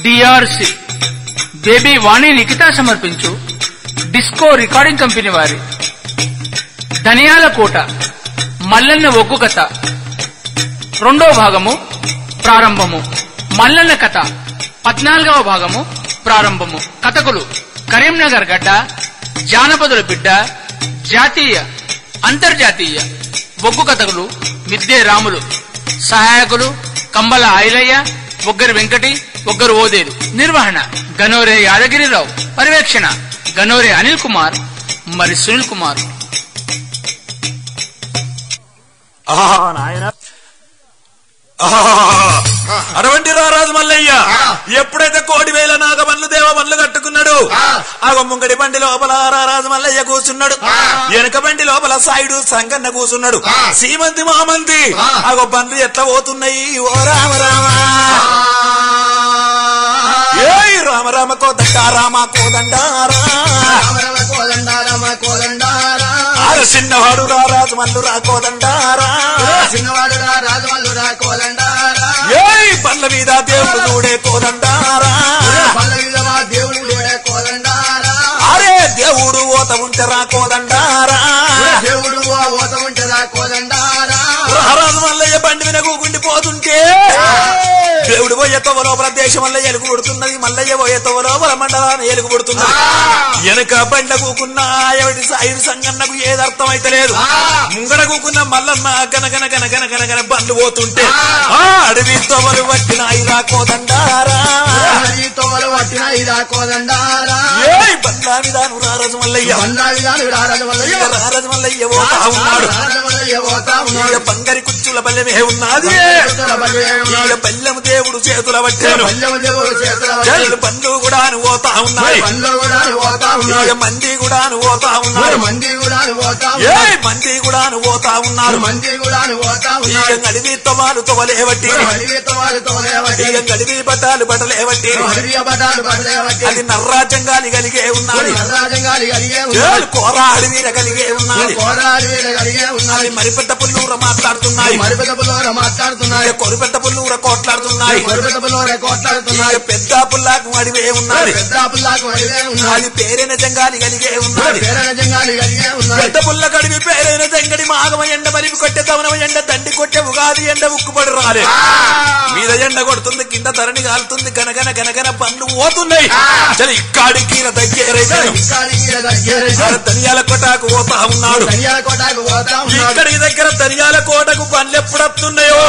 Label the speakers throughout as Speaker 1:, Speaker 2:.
Speaker 1: DRC baby వాణి నిఖిత సమర్పించు disco recording company వారి ధనియాల కోట మల్లన్న ఒగ్గు కథ రెండో భాగము ప్రారంభము మల్లన్న కథ పద్నాలుగవ భాగము ప్రారంభము కథకులు కరీంనగర్ గడ్డ జానపదుల బిడ్డ జాతీయ అంతర్జాతీయ బొగ్గు కథకులు మిద్దే రాములు సహాయకులు కంబల ఐలయ్య ఒగ్గరి వెంకటి ఒగ్గరు ఓదేలు నిర్వహణ గనోరే యాదగిరిరావు పర్యవేక్షణ గనోరే అనిల్ కుమార్ మరి సునీల్ కుమార్
Speaker 2: ఆహా, నాయన ఆహా, అటువంటి రారాజు మల్లయ్య ఎప్పుడైతే కోటి వేల నాగమల్లు దేవ మల్లు కట్టుకున్నాడు ఆగ ముంగడి బండి లోపల రారాజు మల్లయ్య కూర్చున్నాడు వెనక బండి లోపల సాయుడు సంగన్న కూర్చున్నాడు సీమంతి మామంతి ఆగో బండ్లు ఎట్లా పోతున్నాయి ఓ రామ రామ ఏయ్ రామ రామ కోదండ రామ కోదండారా ఆరు చిన్నవాడు రారాజు మల్లు రా కోదండారా ఏయ్ బండ్ల మీద దేవుడు చూడే కోదండారా అరే దేవుడు ఓత ఉంటే రా కోదండారా
Speaker 3: దేవుడు ఓత ఉంటదా కోదండారా
Speaker 2: రారాజు మల్లయ్య బండి మీద కూకుండి పోతుంటే దేవుడు పోయే తవ్వ లోపల దేశం వల్ల ఎలుగు పుడుతున్నది మల్లయ్య పోయే తవ్వ లోపల మండలాన్ని ఎలుగు పుడుతున్నది వెనక బండ కూకున్న ఎవడి సాయుడు సంగన్నకు ఏది అర్థం అయితే లేదు ముంగడ కూకున్న మల్లన్న గనగన గనగన గనగన బండ్లు పోతుంటే ఆ అడవి తొవలు పట్టిన ఐరా కోదండారా
Speaker 3: హరి తోమలు పట్టిన ఇదా కోదండారా
Speaker 2: ఏయ్ బండ్ల మీద నువ్వు రారాజు మల్లయ్య
Speaker 3: బండావి గాని రారాజు వల్లయ్య
Speaker 2: ఇక రారాజు మల్లయ్య పోతా ఉన్నాడు
Speaker 3: రారాజు వల్లయ్య పోతా
Speaker 2: ఈడ
Speaker 3: ఉన్నాడు
Speaker 2: బంగారి కుచ్చుల బల్లెమే ఉన్నది
Speaker 3: చేతుల బలి
Speaker 2: ఈడ
Speaker 3: ఉన్నాడు
Speaker 2: బల్లెము దేవుడు చేతుల పట్టాను
Speaker 3: పల్లెము దేవుడు చేతుల బలి
Speaker 2: చెల్లు బండ్లు కూడా పోతా ఉన్నాయి
Speaker 3: పండ్లు కూడా పోతా
Speaker 2: ఈడ
Speaker 3: ఉన్నాడు
Speaker 2: మంది కూడా పోతా ఉన్నారు
Speaker 3: మంది కూడా పోతా
Speaker 2: ఏ
Speaker 3: ఉన్నాడు
Speaker 2: మంది కూడా పోతా ఉన్నారు
Speaker 3: మంది కూడా పోతా
Speaker 2: ఈగ
Speaker 3: ఉన్నాడు
Speaker 2: గడివి తవాలు తవలేవట్టి
Speaker 3: హరివేత వారు తోలేవటి
Speaker 2: ఈగ గడివి బట్టాలు బట్టలేవట్టి
Speaker 3: హరియ బటాలు పడలేవటి
Speaker 2: అది నర్రాజ్యంగాని కలిగే ఉన్నది
Speaker 3: నర్రాజంగాలి కలిగే
Speaker 2: ఏలు
Speaker 3: ఉన్నాడు
Speaker 2: కోర అడవిర కలిగే ఉన్నది
Speaker 3: కోరాడి వీర కలిగే
Speaker 2: అది
Speaker 3: ఉన్నది
Speaker 2: మరిపెట్ట పుల్లూర మాట్లాడుతున్నాయి
Speaker 3: మరిపెద్ద పుల్లోర మాట్లాడుతున్నాయి
Speaker 2: కొరిపెట్ట పుల్లూర కోట్లాడుతున్నాయి
Speaker 3: మరిపెద్ద పుల్లోర కోట్లాడుతున్నాయి
Speaker 2: ఈగ పెద్ద పుల్లాకు అడివే ఉన్నది
Speaker 3: పెద్ద పుల్లాకు అడిగే ఉన్నది
Speaker 2: అది పేరైన జంగాలి కలిగే ఉన్నది
Speaker 3: పేరన జంగాలి కలిగే ఉన్నది
Speaker 2: పెద్ద పుల్ల కడివి పేరైన జంగడి మాగమ ఎండ మరివి కొట్టే తవనమ ఎండ దండి కొట్టే ఉగాది ఎండ ఉక్కుపడి రాలే మీద ఎండ కొడుతుంది కింద ధరణి కాలుతుంది గనగన గనగన పనులు పోతున్నాయి చలి ఇక్కడికి దగ్గరైతే
Speaker 3: ఇక్కడికి దగ్గర
Speaker 2: ధనియాల కొటాకు పోతా ఉన్నాడు
Speaker 3: ధనియాల కోటకు పోతా ఉన్నాడు
Speaker 2: ఇక్కడికి దగ్గర ధనియాల కోటకు పనులు ఎప్పుడు వస్తున్నాయో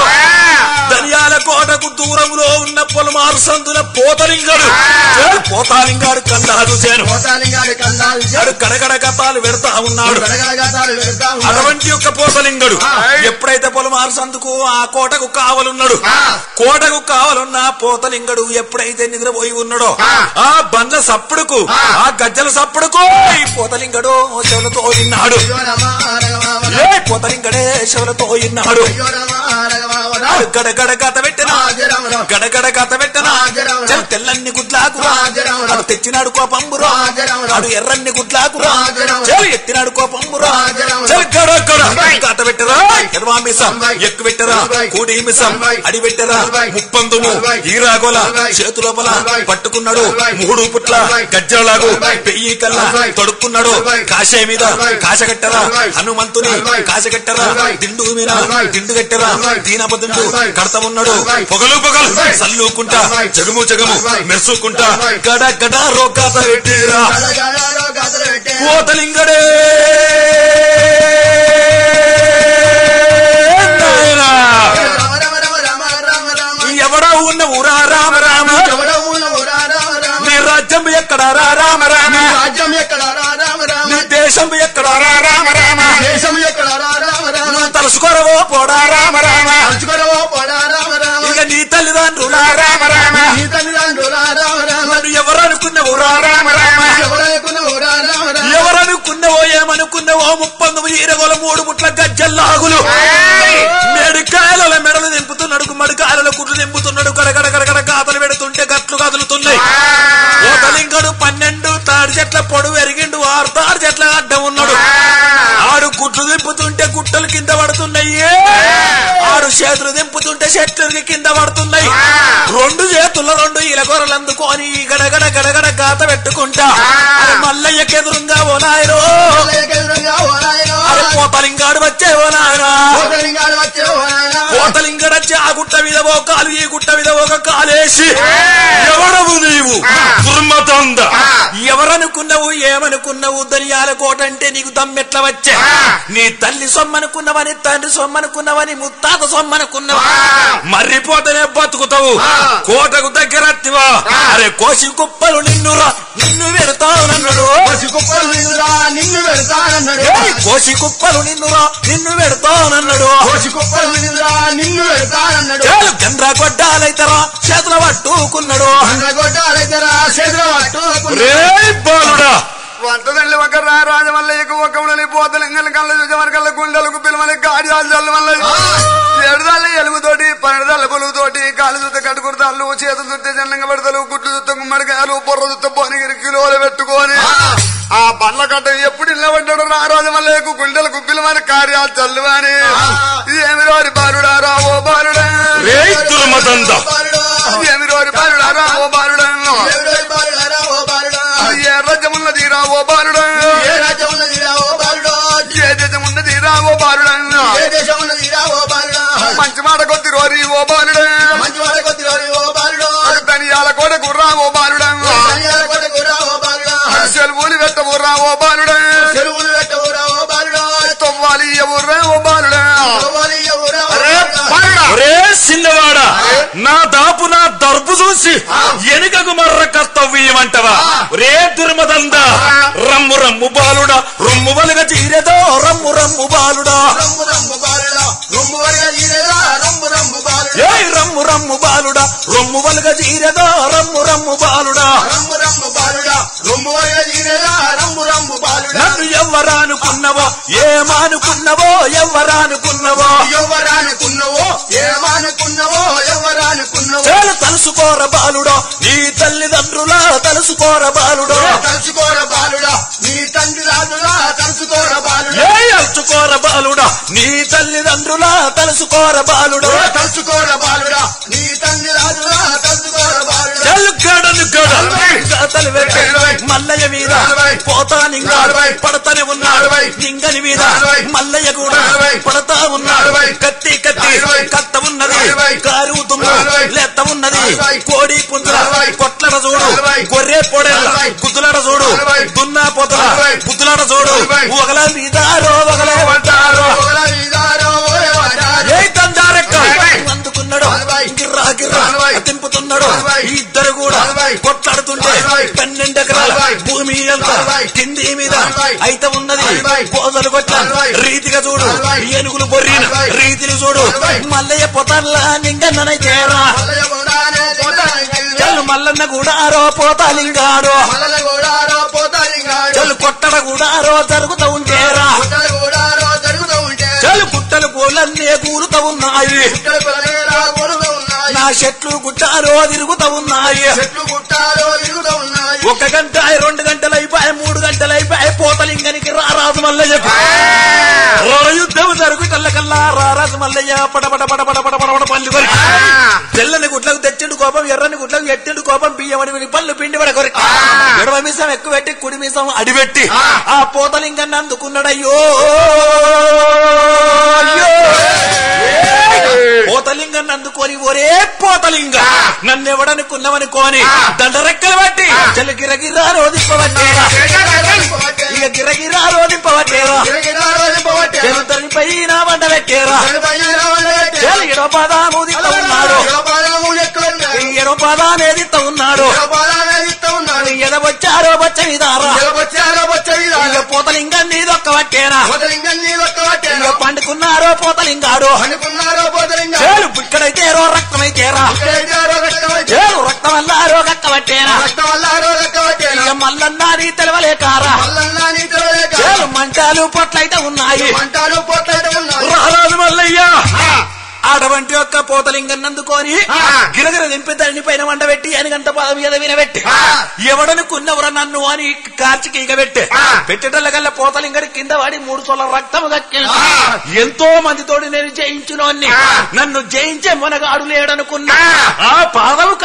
Speaker 2: ధనియాల కోటకు దూరంలో ఉన్న పొలమారు సందున పోతలింగాడు ఏడు పోతాలింగాడు కన్నాడు చేను
Speaker 3: పోతాలింగాడి కన్నాలు
Speaker 2: వాడు గడగడ గతాలు పెడతా ఉన్నాడు
Speaker 3: గడగడగతాలు వెళ్తా ఉన్నాడు
Speaker 2: అటువంటి యొక్క పోతలింగడు ఎప్పుడైతే పొలమారు సందుకు ఆ కోటకు కావలున్నాడు కోటకు కావలున్న పోతలింగడు ఎప్పుడైతే నిద్రపోయి ఉన్నాడో ఆ బండ్ల సప్పుడుకు ఆ గజ్జల సప్పుడుకు ఈ పోతలింగడు చెవులతో విన్నాడు
Speaker 3: అయ్యో రమా రగమావన
Speaker 2: ఏ పోతలింగడే చెవులతో విన్నాడు
Speaker 3: అయ్యో రమా రగమావన
Speaker 2: గడగడ గత పెట్టిన
Speaker 3: రాజరామరావు
Speaker 2: గడగడ గత పెట్టిన
Speaker 3: రాజరామరావు.
Speaker 2: చల్ తెల్లన్ని గుడ్లాకు
Speaker 3: రాజరామరావు.
Speaker 2: అడు తెచ్చినాడు కోపంబురా
Speaker 3: రాజరామరావు.
Speaker 2: అడు ఎర్రన్ని గుడ్లాకు
Speaker 3: రాజరామరావు.
Speaker 2: చల్ ఎత్తినాడు కోపంబురా
Speaker 3: రాజరామరావు.
Speaker 2: చల్ గడ గడ గత పెట్టరా ఎడమా మిసం
Speaker 3: నలభై.
Speaker 2: ఎక్కు పెట్టరా
Speaker 3: నలభై.
Speaker 2: కూడి మిసం
Speaker 3: నలభై.
Speaker 2: అడి పెట్టరా
Speaker 3: నలభై.
Speaker 2: ముప్పందుము
Speaker 3: నలభై.
Speaker 2: ఈరాగోల
Speaker 3: నలభై.
Speaker 2: చేతులోపల
Speaker 3: నలభై.
Speaker 2: పట్టుకున్నాడు
Speaker 3: నలభై.
Speaker 2: మూడు పుట్ల
Speaker 3: నలభై.
Speaker 2: గజ్జలాగు
Speaker 3: నలభై.
Speaker 2: పెయ్యి కల్లా
Speaker 3: నలభై.
Speaker 2: తొడుక్కున్నాడు
Speaker 3: నలభై.
Speaker 2: కాశే మీద
Speaker 3: నలభై.
Speaker 2: కాశగట్టరా
Speaker 3: నలభై.
Speaker 2: హనుమంతుని
Speaker 3: నలభై.
Speaker 2: కాశగట్టరా
Speaker 3: నలభై.
Speaker 2: దిండు మీద
Speaker 3: నలభై.
Speaker 2: దిండు గట్టరా
Speaker 3: నలభై.
Speaker 2: దీనపదుండు
Speaker 3: నలభై.
Speaker 2: కడత ఉన్నాడు
Speaker 3: నలభై.
Speaker 2: పొగలు పొగలు
Speaker 3: నలభై.
Speaker 2: సల్లుకుంటా
Speaker 3: నలభై.
Speaker 2: జగము జగము
Speaker 3: నలభై.
Speaker 2: మెరుసుకుంటా
Speaker 3: నలభై.
Speaker 2: గడ గడ రోగాత పెట్టిరా
Speaker 3: గడగడలో గదలు పెట్టే
Speaker 2: కోతలింగడే నాయనా.
Speaker 3: రమ రమ రమ రమ రమ రమ
Speaker 2: ఎవడో ఉన్న ఊరా రామ రామ
Speaker 3: ఎవడవున ఊరా రామ రామ
Speaker 2: నీ రాజ్యం ఎక్కడ రా రామ రామ
Speaker 3: రాజ్యం ఎక్కడ రా రామ రామ
Speaker 2: నీ దేశం ఎక్కడ రా రామ రామ
Speaker 3: దేశం ఎక్కడ రా రామ రామ
Speaker 2: నువ్వు తలుసుకోరవో పోడా రామ రామ
Speaker 3: పంచుకోవో పడా రామ రామ
Speaker 2: ఇక నీ తల్లిదండ్రులా రామ రామ
Speaker 3: నీ తల్లిదండ్రులా రామ రామ
Speaker 2: నన్ను ఎవరు అనుకున్నావు రా రామ రామ
Speaker 3: ఎవడనుకున్న ఊరా రామ రామ
Speaker 2: ఎవరనుకున్నావో ఏమనుకున్నావో ముప్పందు ఈరగోల మూడు పుట్ల గజ్జల్లాగులు మెడికాయల మెడలు దింపుతున్నాడు మడికాయల కుట్లు దింపుతున్నాడు గడగడ గడగడ గాతలు పెడుతుంటే గట్లు కదులుతున్నాయి ఓతలింగడు పన్నెండు తాడి చెట్ల పొడువు ఎరిగిండు ఆరు తాడి చెట్ల అడ్డం ఉన్నాడు ఆడు గుట్లు దింపుతుంటే గుట్టలు కింద పడుతున్నాయి ఆడు చేతులు దింపుతుంటే చెట్లకి కింద పడుతున్నాయి రెండు చేతుల్లో రెండు ఇలగొరలందుకు అందుకొని గడగడ గడగడ గాత పెట్టుకుంటా అరే మల్లయ్యకి ఎదురుగా ఓ నాయనో
Speaker 3: ఎదురుగా ఓ నాయనో.
Speaker 2: అరే పోతలింగాడు వచ్చే ఓ నాయనా
Speaker 3: కోటలింగాడు వచ్చే ఓ నాయనా.
Speaker 2: పోతలింగడు వచ్చి ఆ గుట్ట మీద ఓ కాలు ఈ గుట్ట మీద ఒక కాలేసి ఎవడవు నీవు దుర్మతంద ఎవరనుకున్నావు ఏమనుకున్నావు దనియాల కోట అంటే నీకు దమ్మెట్ల వచ్చే నీ తల్లి సొమ్మనుకున్నవని తండ్రి సొమ్మనుకున్నవని ముత్తాత సొమ్మనుకున్నావు మర్రిపోతేనే బతుకుతావు కోటకు దగ్గర అత్తివా అరే కోసి కుప్పలు నిన్నురా నిన్ను పెడతానన్నాడు
Speaker 3: పసి కుప్పలు నిన్నురా నిన్ను పెడతానన్నాడు
Speaker 2: ఏయ్, కోసి కుప్పలు నిన్నురా నిన్ను పెడతానన్నాడు
Speaker 3: పసి కుప్పలు నిన్నురా నిన్ను పెడతానన్నాడు
Speaker 2: చాలు గండ్ర గొడ్డాలైతరా చేతుల పట్టుకున్నాడు
Speaker 3: గొడ్డాలైతేరా చేతులు పట్టుకున్నాడు.
Speaker 2: రే బాలుడా
Speaker 4: వంటదండ్రి ఒక రా రాజమల్లయ్యకు ఒక ఉడలి పోతలింగల కళ్ళ చూజమని కళ్ళ గుండెలకు పిలవని గాడి రాజాలు మల్లయ్య ఏడుదాళ్ళు ఎలుగుతోటి పన్నెడుదాళ్ళ పొలుగుతోటి కాలు చుట్ట కట్టుకుడతాళ్ళు చేతులు చుట్టే జన్నంగా పెడతారు గుడ్లు చుట్ట గుమ్మడికాయలు బొర్ర చుట్ట పోనగిరి కిలోలు పెట్టుకొని ఆ బండ్ల కట్ట ఎప్పుడు నిలబడ్డాడు రా రాజమల్లయ్యకు గుండెలకు పిలవని కార్యాలు చల్లువని ఏమి రోరి బాలుడా రా ఓ బాలుడా
Speaker 2: రే దుర్మదంద
Speaker 3: బాలుడా,
Speaker 4: ఏమి రోరి బాలుడా రా ఓ బాలుడా
Speaker 3: ఎవడోయ్ బాలుడారా ఓ బాలుడా.
Speaker 4: ఏ రాజ్యమున్నది రా ఓ బాలుడా
Speaker 3: ఏ రాజ్యం ఉన్నదిరా ఓ బాలుడా.
Speaker 4: ఏ దేశమున్నది రా ఓ బాలుడా
Speaker 3: ఏ దేశం ఉన్నదిరా ఓ బాలుడా.
Speaker 4: మంచి మాట కొద్ది రోరి ఓ బాలుడా
Speaker 3: మంచి వాడ కొద్దిరోరి ఓ బాలుడా.
Speaker 4: ధనియాల కోట గుర్రా ఓ బాలుడా
Speaker 3: కన్యాల కొడుకురా ఓ బాలుడా.
Speaker 4: సెలవులు పెట్టవురా ఓ బాలుడా
Speaker 3: చెరువులు పెట్టవురా ఓ బాలుడా.
Speaker 4: తొవ్వాలి ఎవర్రా ఓ బాలుడా
Speaker 3: తవ్వాలి ఎవరా ఓ బాలుడా.
Speaker 2: ఒరే చిన్నవాడా నా దాపు నా దర్పు చూసి ఎనుకకు మర్ర కర్తవ్యమంటవా రే దుర్మదంద రమ్ము రమ్ము బాలుడా రొమ్ము వలుగ చీరదో రమ్ము రమ్ము బాలుడా
Speaker 3: రమ్ము రమ్ము బాలుడా. రొమ్ము వరగ ఈరెలా రమ్ము రమ్ము బాలుడా.
Speaker 2: ఏ రమ్ము రమ్ము బాలుడా రొమ్ము వలుగ చీరదో రమ్ము రమ్ము బాలుడా
Speaker 3: రమ్ము రమ్ము బాలుడా. రొమ్ము వరగ ఈరెలా రమ్ము రమ్ము బాలుడా.
Speaker 2: నన్ను ఎవ్వరానుకున్నవో ఏమానుకున్నవో ఎవ్వరానుకున్నవో
Speaker 3: ఎవరానుకున్నవో ఏమనుకున్నవో ఎవరానుకున్నవో
Speaker 2: చేలు తలుసుకోర బాలుడా నీ తల్లిదండ్రుల తలుసుకోర బాలుడా
Speaker 3: తలుచుకోర బాలుడా నీ తండ్రి రాజులా తలుచుకోర బాలుడా
Speaker 2: ఏ అల్చుకోర బాలుడా నీ తల్లిదండ్రుల తలుసుకోర బాలుడా
Speaker 3: తలుచుకోర బాలుడా నీ తండ్రి రాజులా తలుచుకోర బాలుడా
Speaker 2: చెల్లు గడలు గడలు గాతలు పెట్టే మల్లయ్య మీద పోతా నింగా పడతానే ఉన్నాడు నింగని మీద మల్లయ్య కూడా పడతా ఉన్నాడు కత్తి కత్తి కత్త ఉన్నది కారుతున్నా లెత్త ఉన్నది కోడి పుంజుల కొట్లడ చూడు గొర్రె పొడెల గుద్దులడ చూడు దున్నా పొదల బుద్ధులడ చూడు ఒకల మీద రో ఒకలే పడ్డారు
Speaker 3: ఓల వీధారో ఓలే వాడారో.
Speaker 2: ఏ తందారెక్క అందుకున్నాడు గిర్రా గిర్రా తింపుతున్నాడు ఇద్దరు కూడా కొట్లాడుతుంటే పన్నెండు ఎకరాల భూమి అంతా కింది మీద అయితే ఉన్నది పోదలు కొట్టాను రీతిగా చూడు ఏనుగులు బొర్రిన రీతిని చూడు మల్లయ్య పొతల్లా నింగన్ననైతేరా
Speaker 3: మల్లయ్య గూడానే పోతాలింగాడు.
Speaker 2: చల్లు మల్లన్న కూడా ఆరో పోతాలింగాడు
Speaker 3: మల్లయ్య గూడారో పోతాలింగాడు.
Speaker 2: చల్లు కొట్టడ కూడా ఆరో జరుగుతూ ఉంటేరా
Speaker 3: గుట్టలు గూడారో జరుగుతూ ఉంటే
Speaker 2: చల్లు గుట్టలు పూలన్నీ కూలుతూ ఉన్నాయి
Speaker 3: గుట్టలు పిల్లలేరా కొడుతూ ఉన్నాయి.
Speaker 2: నా చెట్లు గుట్టారో తిరుగుతూ ఉన్నాయి
Speaker 3: చెట్లు గుట్టారో తిరుగుతూ ఉన్నాయి.
Speaker 2: ఒక గంట రెండు గంటలు అయిపోయి మూడు గంటలు అయిపోయి పోతలింగనికి రారాజు మల్లయ్య యుద్ధం జరుగుటల్లకల్లా రారాజు మల్లయ్య పడపడ పడపడ పడపడ పళ్ళు కొరికి తెల్లని గుడ్లకు తెచ్చిండు కోపం ఎర్రని గుడ్లకు ఎట్టిండు కోపం బియ్యం అడివి పళ్ళు పిండి పడ కొరికి ఎడమ మీసం ఎక్కువ పెట్టి కుడి మీసం అడిపెట్టి ఆ పోతలింగాన్ని అందుకున్నాడయ్యో అయ్యో. పోతలింగాన్ని అందుకొని ఒరే పోతలింగ నన్నెవడనుకున్నావనుకోని దండరెక్కలు బట్టి చెల్లి గిరగిరా రోధింపబట్టేరా ఇక గిరగిరా రోధింపబట్టేరా
Speaker 3: గిరగిరారో నింపబట్టే.
Speaker 2: చెరుతని పైన వంట పెట్టేరా
Speaker 3: గణపయ్య రావణుడైతే.
Speaker 2: చెల్లి ఎడో పాదాము దిత్త ఉన్నాడు
Speaker 3: జలపాలము ఎక్కున్నాడు.
Speaker 2: ఈ ఎడో పాదానేది ఉన్నాడు
Speaker 3: జలపాలమే ఇస్తూ ఉన్నాడు.
Speaker 2: ఎదవచ్చారో బచ్చ విదారా
Speaker 3: జలపచ్చారో వచ్చేది
Speaker 2: ఇక పోతలింగాన్ని దొక్క పట్టేరా
Speaker 3: పోతలింగం నీళ్ళు ఒక్కబట్టే.
Speaker 2: ఇక పండుకున్నారో పోతలింగాడు
Speaker 3: అనుకున్నారో పోతలింగం.
Speaker 2: చేలు ఇక్కడైతే రో రక్తమైతేరా
Speaker 3: ఇక్కడైతే ఆరో రక్తమట్టే.
Speaker 2: చేలు రక్తం వల్ల రో రక్క పట్టేరా
Speaker 3: రక్తం వల్ల ఆరో రక్తమట్టే.
Speaker 2: ఇక మల్లన్నా నీ తెలవలేకారా
Speaker 3: మల్లన్నా నీతిలో లేక.
Speaker 2: చేలు మంటాలు పొట్లయితే ఉన్నాయి
Speaker 3: మంటాలు పోట్లయితే ఉన్నాయి.
Speaker 2: రారాజు మల్లయ్య అటువంటి యొక్క పోతలింగం అందుకొని గిరగిర దింపి దాని పైన వండ పెట్టి అని గంట పాదం మీద వినబెట్టి ఎవడనుకున్నవరా నన్ను అని కార్చి ఈగ పెట్టి పెట్టేటల్ల కల్లా పోతలింగడి కింద వాడి మూడు సోల రక్తం దక్కిన ఎంతో మందితోటి నేను జయించునోన్ని నన్ను జయించే మొనగాడు లేడనుకున్నా ఆ పాదము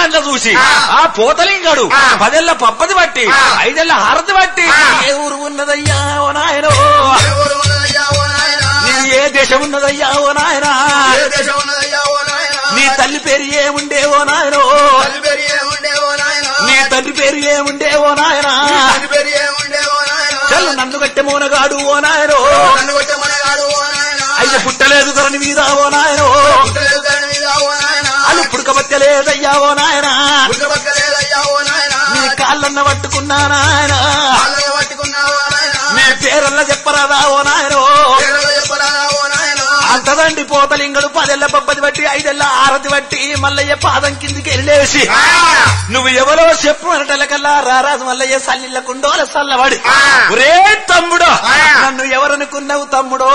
Speaker 2: కళ్ళ చూసి ఆ పోతలింగాడు పదేళ్ల పప్పది బట్టి ఐదేళ్ల హారతి బట్టి ఏ ఊరు ఉన్నదయ్యా ఓ నాయనో
Speaker 3: ఎవరు ఉన్నదయ్యా ఓ నాయనా?
Speaker 2: నీది ఏ దేశం ఉన్నదయ్యా ఓ నాయనా
Speaker 3: ఏ దేశం ఉన్నదయ్యా ఓ నాయనా?
Speaker 2: నీ తల్లి పేరు ఏముండే ఓ నాయనో
Speaker 3: తల్లి పేరు ఏముండే ఓ నాయనా?
Speaker 2: నీ తండ్రి పేరు ఏముండే ఓ నాయనా
Speaker 3: తల్లి పేరు ఏముండే ఓ నాయనా?
Speaker 2: చల్లు నన్ను కట్టె మోనగాడు ఓ నాయనో
Speaker 3: నన్ను కొట్టే మనగాడు ఓ నాయనా?
Speaker 2: అయితే పుట్టలేదు ధరణి మీద ఓ నాయనో
Speaker 3: పుట్టలేదు దాని మీద ఓ నాయనా?
Speaker 2: అల్లు పుడకబట్టలేదయ్యా ఓ నాయనా
Speaker 3: పుట్టబక్కలేదయ్యా ఓ నాయనా?
Speaker 2: నీ కాళ్ళన్న పట్టుకున్నా నాయనా
Speaker 3: కాళ్ళని పట్టుకున్నావా నాయనా?
Speaker 2: నీ పేరల్ల చెప్పరాదా ఓ నాయనో
Speaker 3: పేరులో చెప్పరాదా ఓ నాయనా?
Speaker 2: అంతదండి పోతలింగడు పదెళ్ళ పబ్బది బట్టి ఐదెళ్ళ ఆరతి బట్టి మల్లయ్య పాదం కిందికి వెళ్ళేసి నువ్వు ఎవరో చెప్పు అనటలకల్లా రారాజు మల్లయ్య సల్లిళ్ళ కుండోల సల్లవాడి ఒరే తమ్ముడు నన్ను ఎవరనుకున్నావు తమ్ముడో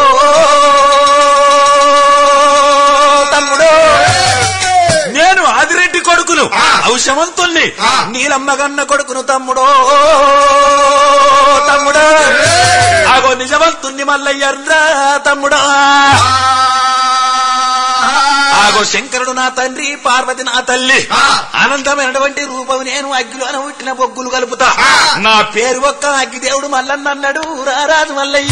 Speaker 2: తమ్ముడో నేను ఆదిరెడ్డి కొడుకును ఔషమంతుల్ని నీలమ్మగన్న కొడుకును తమ్ముడో తమ్ముడో ఆగో నిజమంతుణ్ణి మల్లయ్యర్రా తమ్ముడా ఆగో శంకరుడు నా తండ్రి పార్వతి నా తల్లి అనంతమైనటువంటి రూపం నేను అగ్గిలోన పుట్టిన బొగ్గులు కలుపుతా నా పేరు ఒక్క అగ్గి దేవుడు మల్లన్న అన్నాడు రారాజు మల్లయ్య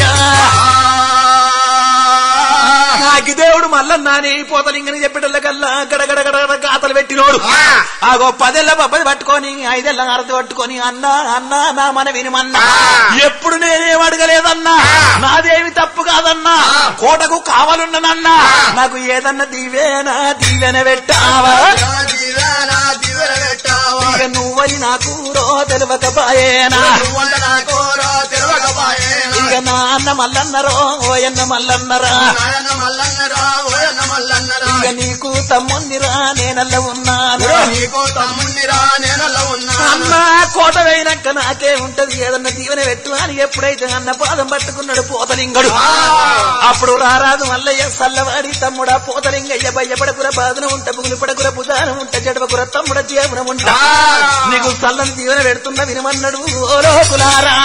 Speaker 2: నా అగ్గి దేవుడు మల్లన్న అని పోతలింగని చెప్పేటల్లకల్లా గడగడ గడగడ గాతలు పెట్టినోడు ఆగో పదేళ్ల బబ్బది పట్టుకొని ఐదేళ్ల అరది పట్టుకొని అన్నా అన్నా నా మన వినిమన్నా ఎప్పుడు నేనేం అడగలేదన్నా నాదేమి తప్పు కాదన్నా కోటకు కావాలన్ననన్నా నాకు ఏదన్నా దీవేనా దీవెన పెట్టావా
Speaker 3: నా దీవెన, దీవెన పెట్టావా?
Speaker 2: ఇక నువ్వని నాకు రో తెలియకపాయేనా
Speaker 3: నువ్వంట నా కోరా తెరవకపాయేనా?
Speaker 2: ఇక నా అన్న మల్లన్నరో ఓయన్న మల్లన్నరా
Speaker 3: నాయన మల్లన్నరా, ఓయన్న మల్లన్నరా.
Speaker 2: ఇక నీకు తమ్ముందిరా నేనల్ల ఉన్నాను
Speaker 3: నీకో తమ్ముణ్ణిరా, నేనలా ఉన్నా.
Speaker 2: అన్నా కోట వేయినాక నాకే ఉంటది ఏదన్నా దీవెన పెట్టు అని ఎప్పుడైతే అన్న పాదం పట్టుకున్నాడు పోతలింగడు అప్పుడు రారాదు మల్లయ్య సల్లవాడి తమ్ముడా పోతలింగయ్య భయపడకుర బాధన ఉంట పుగులు పడకుర బుధానం ఉంట జడపకుర తమ్ముడ జీవనం ఉంట నీకు సల్లని దీవెన పెడుతున్న వినమన్నాడు ఓ లోకులారా